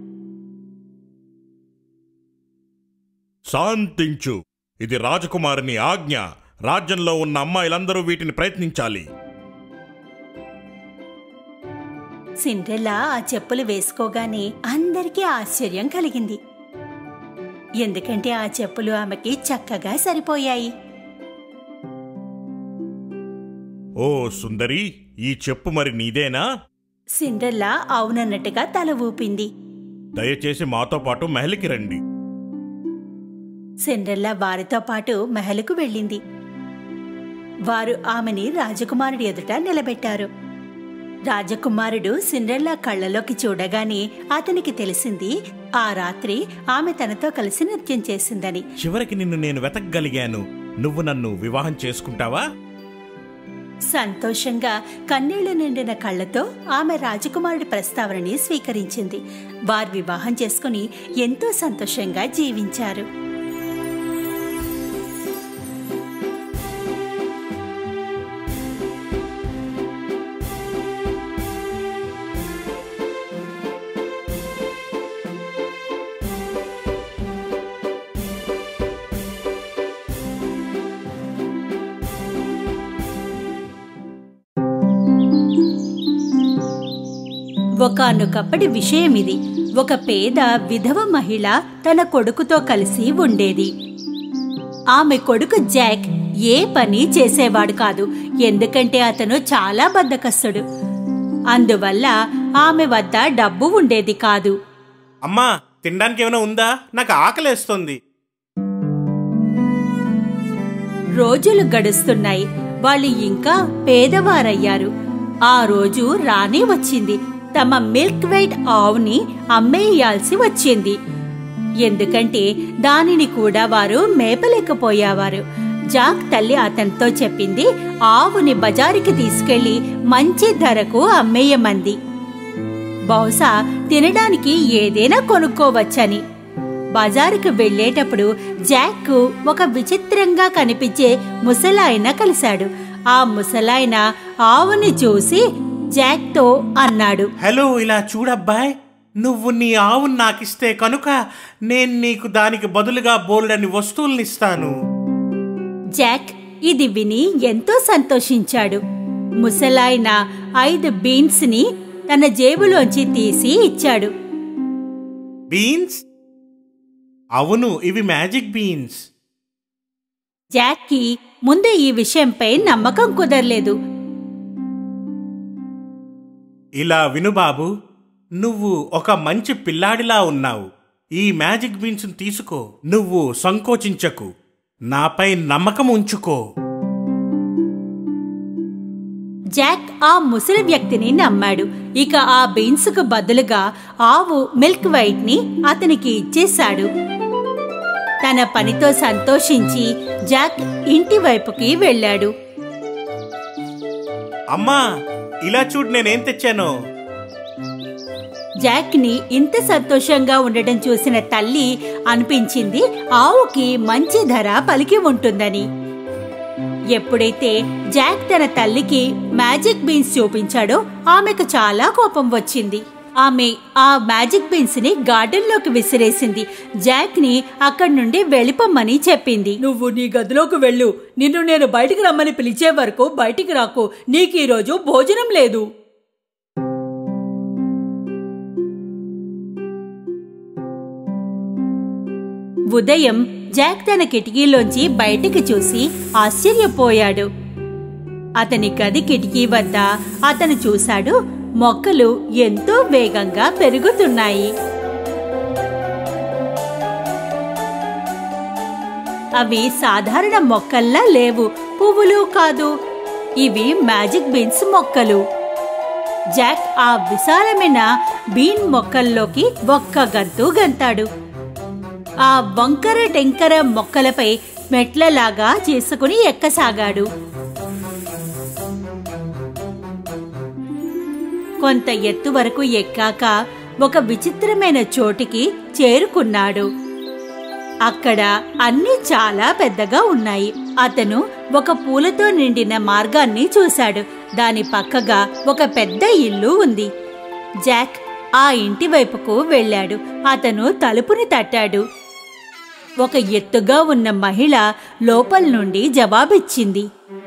శాంతించు ఇది రాజకుమారుని ఆజ్ఞ రాజ్యంలో ఉన్న అమ్మాయిలందరూ వీటిని ప్రయత్నించాలి సిండ్రెల్లా ఆ చెప్పులు వేసుకోగానే అందరికీ ఆశ్చర్యం కలిగింది ఎందుకంటే ఆ చెప్పులు ఆమెకి చక్కగా సరిపోయాయి ఓ సుందరి ఈ చెప్పు మరి నీదేనా సిండ్రెల్లా అవునన్నట్టుగా తల ఊపింది దయచేసి మాతో పాటు మహలికి రండి సిండ్రెల్లా వారితో పాటు మెహలకు వెళ్ళింది వారు ఆమెని రాజకుమారుడి ఎదుట నిలబెట్టారు రాజకుమారుడు సిండ్రెల్లా కళ్ళలోకి చూడగానే అతనికి తెలిసింది ఆ రాత్రి ఆమె తనతో కలిసి నృత్యం చేసిందని చివరికి నిన్ను నేను వెతకగలిగాను నువ్వు నన్ను వివాహం చేసుకుంటావా సంతోషంగా కన్నీళ్లు నిండిన కళ్ళతో ఆమె రాజకుమారుడి ప్రస్తావనని స్వీకరించింది వారు వివాహం చేసుకుని ఎంతో సంతోషంగా జీవించారు ఒకానొకప్పటి విషయం ఇది ఒక పేద విధవ మహిళ తన కొడుకుతో కలిసి ఉండేది ఆమె కొడుకు జాక్ ఏ పని చేసేవాడు కాదు ఎందుకంటే అతను చాలా బద్దకస్తుడు అందువల్ల ఆమె వద్ద డబ్బు ఉండేది కాదు అమ్మా తినడానికి ఏమైనా ఉందా నాకు ఆకలేస్తుంది రోజులు గడుస్తున్నాయి వాళ్ళు ఇంకా పేదవారయ్యారు ఆ రోజు రానే వచ్చింది తమ మిల్క్ వైట్ ఆవుని అమ్మేయాల్సి వచ్చింది ఎందుకంటే దానిని కూడా వారు మేపలేకపోయేవారు జాక్ తల్లి అతనితో చెప్పింది ఆవుని బజారుకి తీసుకెళ్లి మంచి ధరకు అమ్మేయమంది బహుశా తినడానికి ఏదైనా కొనుక్కోవచ్చని బజారుకు వెళ్ళేటప్పుడు జాక్ ఒక విచిత్రంగా కనిపించే ముసలాయన కలిశాడు ఆ ముసలాయన ఆవుని చూసి జాక్తో అన్నాడు హలో ఇలా చూడబ్బాయ్ నువ్వు నీ ఆవును నాకిస్తే కనుక నేను నీకు దానికి బదులుగా బోల్డని వస్తువుల్నిస్తాను జాక్ ఇది విని ఎంతో సంతోషించాడు ముసలాయన ఐదు బీన్స్ ని తన జేబులోంచి తీసి ఇచ్చాడు బీన్స్ అవును ఇవి మ్యాజిక్ బీన్స్ జాక్కి ముందు ఈ విషయంపై నమ్మకం కుదరలేదు ఇలా విను బాబు నువ్వు ఒక మంచి పిల్లాడిలా ఉన్నావు ఈ మ్యాజిక్ బీన్స్ తీసుకో నువ్వు సంకోచించకు నాపై నమ్మకం ఉంచుకో జాక్ ఆ ముసలి వ్యక్తిని నమ్మాడు ఇక ఆ బీన్స్కు బదులుగా ఆవు మిల్క్ వైట్ ని అతనికి ఇచ్చేశాడు తన పనితో సంతోషించి జాక్ ఇంటి వైపుకి వెళ్ళాడు అమ్మా ఇలా చూడు నేనేం తెచ్చాను జాక్ ని ఇంత సంతోషంగా ఉండటం చూసిన తల్లి అనిపించింది ఆవుకి మంచి ధర పలికి ఉంటుందని ఎప్పుడైతే జాక్ తన తల్లికి మ్యాజిక్ బీన్స్ చూపించాడో ఆమెకు చాలా కోపం వచ్చింది ఆమె ఆ మ్యాజిక్ బీన్స్ ని గార్డెన్ లోకి విసిరేసింది జాక్ ని అక్కడి నుండి వెళ్ళిపోమ్మని చెప్పింది నువ్వు నీ గదిలోకి వెళ్ళు నిన్ను నేను బయటికి రమ్మని పిలిచే వరకు బయటికి రాకు నీకు ఈరోజు భోజనం లేదు ఉదయం జాక్ తన కిటికీలోంచి బయటికి చూసి ఆశ్చర్యపోయాడు అతని గది కిటికీ వద్ద అతను చూశాడు మొక్కలు ఎంతో వేగంగా పెరుగుతున్నాయి అవి సాధారణ మొక్కల్లా లేవు పువ్వులు కాదు ఇవి మ్యాజిక్ బీన్స్ మొక్కలు జాక్ ఆ విశాలమైన బీన్ మొక్కల్లోకి ఒక్క గంతు గంతాడు ఆ వంకర టెంకర మొక్కలపై మెట్లలాగా చేసుకుని ఎక్కసాగాడు కొంత ఎత్తు వరకు ఎక్కాక ఒక విచిత్రమైన చోటికి చేరుకున్నాడు అక్కడ అన్నీ చాలా పెద్దగా ఉన్నాయి అతను ఒక పూలతో నిండిన మార్గాన్ని చూశాడు దాని పక్కగా ఒక పెద్ద ఇల్లు ఉంది జాక్ ఆ ఇంటి వైపుకు వెళ్ళాడు అతను తలుపుని తట్టాడు ఒక ఎత్తుగా ఉన్న మహిళ లోపల నుండి జవాబిచ్చింది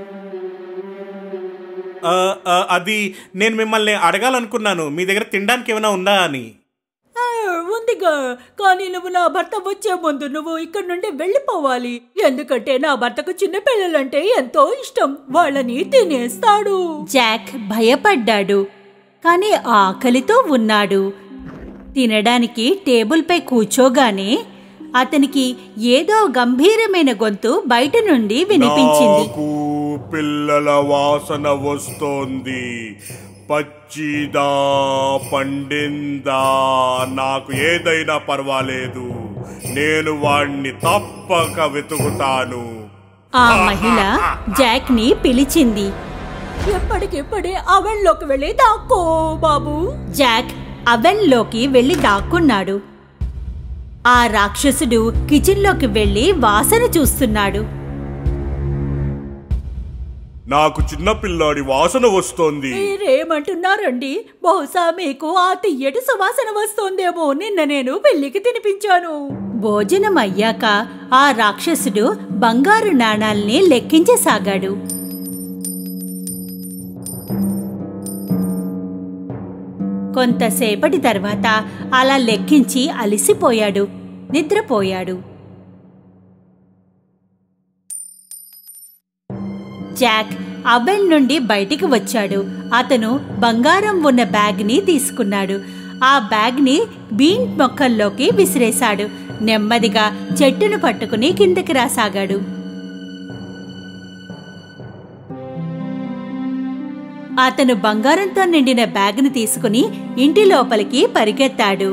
ఆ, ఆ, అది నేను మిమ్మల్ని అడగాలనుకున్నాను మీ దగ్గర తినడానికి ఏమైనా ఉందా అని ఆ, ఉందిగా కానీ నువ్వు నా భర్త వచ్చే ముందు నువ్వు ఇక్కడ నుండి వెళ్ళిపోవాలి ఎందుకంటే నా భర్తకు చిన్న పిల్లలంటే ఎంతో ఇష్టం వాళ్ళని తినేస్తాడు జాక్ భయపడ్డాడు కాని ఆకలితో ఉన్నాడు తినడానికి టేబుల్పై కూర్చోగానే అతనికి ఏదో గంభీరమైన గొంతు బయట నుండి వినిపించింది నాకు పిల్లల వాసన వస్తోంది పచ్చిదా పండిందా నాకు ఏదైనా పర్వాలేదు నేను వాణ్ణి తప్పక వెతుకుతాను ఆ మహిళ జాక్ ని పిలిచింది ఎప్పటికిప్పుడే అవెన్లోకి వెళ్ళి దాక్కో బాబు జాక్ అవెన్లోకి వెళ్లి దాక్కున్నాడు ఆ రాక్షసుడు కిచెన్లోకి వెళ్లి వాసన చూస్తున్నాడు నాకు చిన్న పిల్లాడి వాసన వస్తోంది మీరేమంటున్నారండి బహుశా మీకు ఆ తియ్యటి సువాసన వస్తోందేమో నిన్న నేను పెళ్లికి తినిపించాను భోజనం అయ్యాక ఆ రాక్షసుడు బంగారు నాణాల్ని లెక్కించసాగాడు కొంతసేపటి తర్వాత అలా లెక్కించి అలిసిపోయాడు నిద్రపోయాడు జాక్ అవెన్ నుండి బయటికి వచ్చాడు అతను బంగారం ఉన్న బ్యాగ్ని తీసుకున్నాడు ఆ బ్యాగ్ని బీన్ మొక్కల్లోకి విసిరేశాడు నెమ్మదిగా చెట్టును పట్టుకుని కిందకి రాసాగాడు అతను బంగారంతో నిండిన బ్యాగ్ను తీసుకుని ఇంటి లోపలికి పరిగెత్తాడు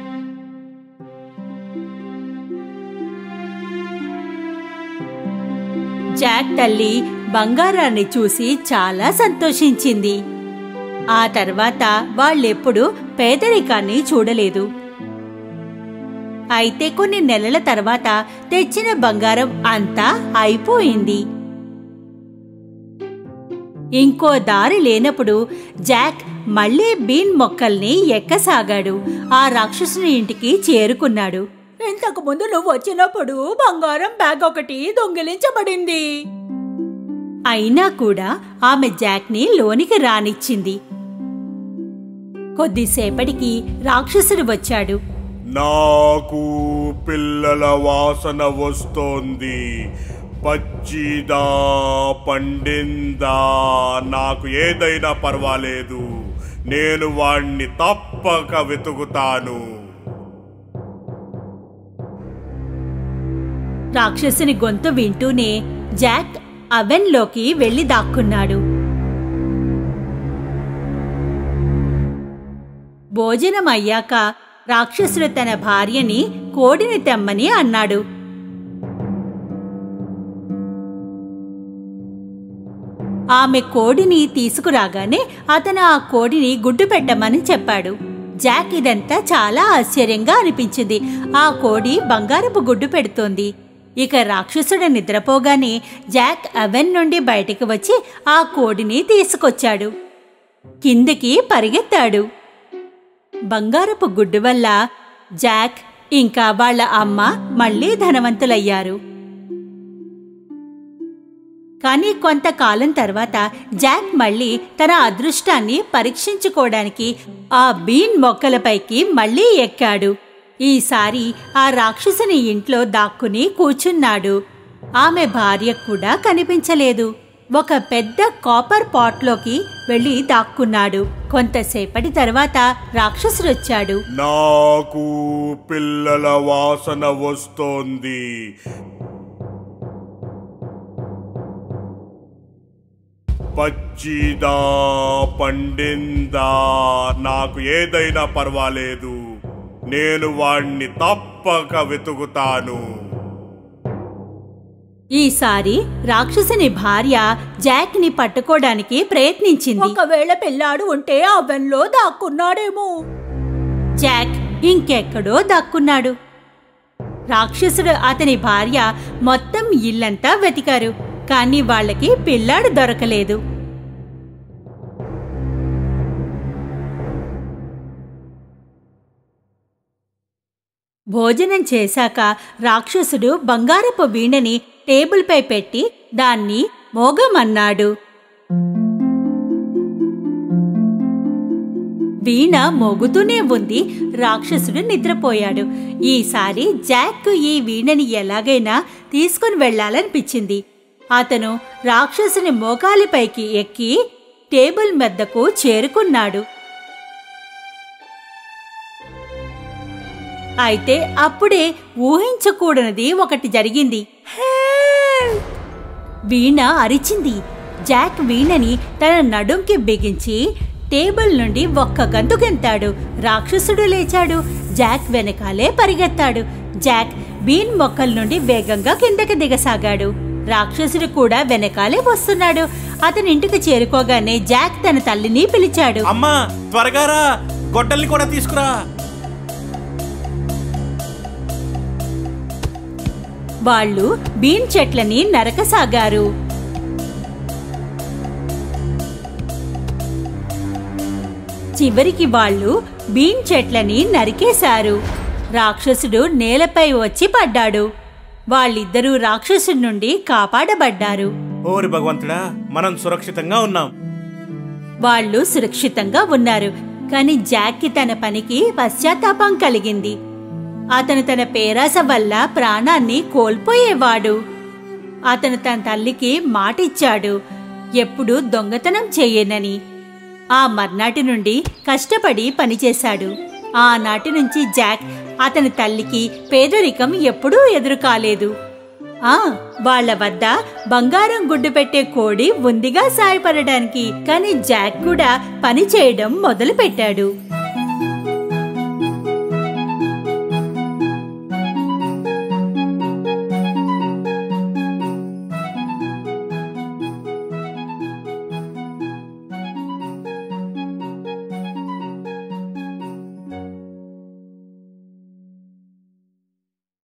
జాక్ తల్లి బంగారాన్ని చూసి చాలా సంతోషించింది ఆ తర్వాత వాళ్ళెప్పుడు పేదరికాన్ని చూడలేదు అయితే కొన్ని నెలల తర్వాత తెచ్చిన బంగారం అంతా అయిపోయింది ఇంకో దారి లేనప్పుడు జాక్ మళ్ళీ బీన్ మొక్కల్ని ఎక్కసాగాడు ఆ రాక్షసుని ఇంటికి చేరుకున్నాడు ఇంతకు ముందు నువ్వు వచ్చినప్పుడు బంగారం బ్యాగ్ ఒకటి దొంగిలించబడింది అయినా కూడా ఆమె జాక్ని లోనికి రానిచ్చింది కొద్దిసేపటికి రాక్షసుడు వచ్చాడు నాకు పిల్లల వాసన వస్తోంది పచ్చిదా పండిందా నాకు ఏదైనా పర్వాలేదు నేను వాణ్ణి తప్పక వెతుకుతాను రాక్షసుని గొంతు వింటూనే జాక్ అవెన్లోకి వెళ్లి దాక్కున్నాడు భోజనం అయ్యాక రాక్షసుడు తన భార్యని కోడిని తెమ్మని అన్నాడు ఆమె కోడిని తీసుకురాగానే అతను ఆ కోడిని గుడ్డు పెట్టమని చెప్పాడు జాక్ ఇదంతా చాలా ఆశ్చర్యంగా అనిపించింది ఆ కోడి బంగారపు గుడ్డు పెడుతోంది ఇక రాక్షసుడు నిద్రపోగానే జాక్ అవెన్ నుండి బయటికి వచ్చి ఆ కోడిని తీసుకొచ్చాడు కిందికి పరిగెత్తాడు బంగారపు గుడ్డు వల్ల జాక్ ఇంకా వాళ్ళ అమ్మ మళ్ళీ ధనవంతులయ్యారు కానీ కొంతకాలం తర్వాత జాక్ మళ్ళీ తన అదృష్టాన్ని పరీక్షించుకోవడానికి ఆ బీన్ మొక్కలపైకి మళ్ళీ ఎక్కాడు ఈసారి ఆ రాక్షసుని ఇంట్లో దాక్కుని కూర్చున్నాడు ఆమె భార్య కూడా కనిపించలేదు ఒక పెద్ద కాపర్ పాట్లోకి వెళ్ళి దాక్కున్నాడు కొంతసేపటి తర్వాత రాక్షసుడొచ్చాడు నాకు పిల్లల వాసన వస్తోంది పచ్చిదా పండిందా నాకు ఏదైనా పర్వాలేదు నేను వాణ్ణి తప్పక వెతుకుతాను ఈసారి రాక్షసుని భార్య జాక్ ని పట్టుకోవడానికి ప్రయత్నించింది ఒకవేళ పిల్లాడు ఉంటే అవెన్లో దాక్కున్నాడేమో జాక్ ఇంకెక్కడో దక్కున్నాడు రాక్షసుడు అతని భార్య మొత్తం ఇల్లంతా వెతికారు కానీ వాళ్ళకి పిల్లాడు దొరకలేదు భోజనం చేశాక రాక్షసుడు బంగారపు వీణని టేబుల్పై పెట్టి దాన్ని మోగమన్నాడు వీణ మోగుతూనే ఉంది రాక్షసుడు నిద్రపోయాడు ఈసారి జాక్ ఈ వీణని ఎలాగైనా తీసుకుని వెళ్ళాలనిపించింది అతను రాక్షసుని మోకాలిపైకి ఎక్కి టేబుల్ మెద్దకు చేరుకున్నాడు అయితే అప్పుడే ఊహించకూడనిది ఒకటి జరిగింది వీణ అరిచింది జాక్ వీణని తన నడుంకి బిగించి టేబుల్ నుండి ఒక్క గంతు గెంతాడు రాక్షసుడు లేచాడు జాక్ వెనకాలే పరిగెత్తాడు జాక్ బీన్ మొక్కల నుండి వేగంగా కిందకి దిగసాగాడు రాక్షసుడు కూడా వెనకాలే వస్తున్నాడు అతని ఇంటికి చేరుకోగానే జాక్ తన తల్లిని పిలిచాడు అమ్మా త్వరగా రా గొడ్డల్ని కూడా తీసుకురా వాళ్ళు బీన్ చెట్లని నరకసాగారు చివరికి వాళ్ళు బీన్ చెట్లని నరికేశారు రాక్షసుడు నేలపై వచ్చి పడ్డాడు వాళ్ళిద్దరూ రాక్షసుడి నుండి కాపాడబడ్డారు ఓరి భగవంతుడా మనం సురక్షితంగా ఉన్నాం వాళ్ళు సురక్షితంగా ఉన్నారు కాని జాక్కి తన పనికి పశ్చాత్తాపం కలిగింది అతను తన పేరాస వల్ల ప్రాణాన్ని కోల్పోయేవాడు అతను తన తల్లికి మాటిచ్చాడు ఎప్పుడు దొంగతనం చేయనని ఆ మర్నాటి నుండి కష్టపడి పనిచేశాడు ఆనాటి నుంచి జాక్ అతని తల్లికి పేదరికం ఎప్పుడూ ఎదురు కాలేదు ఆ వాళ్ళ వద్ద బంగారం గుడ్డు పెట్టే కోడి ఉందిగా సాయపడడానికి కానీ జాక్ కూడా పని చేయడం మొదలు పెట్టాడు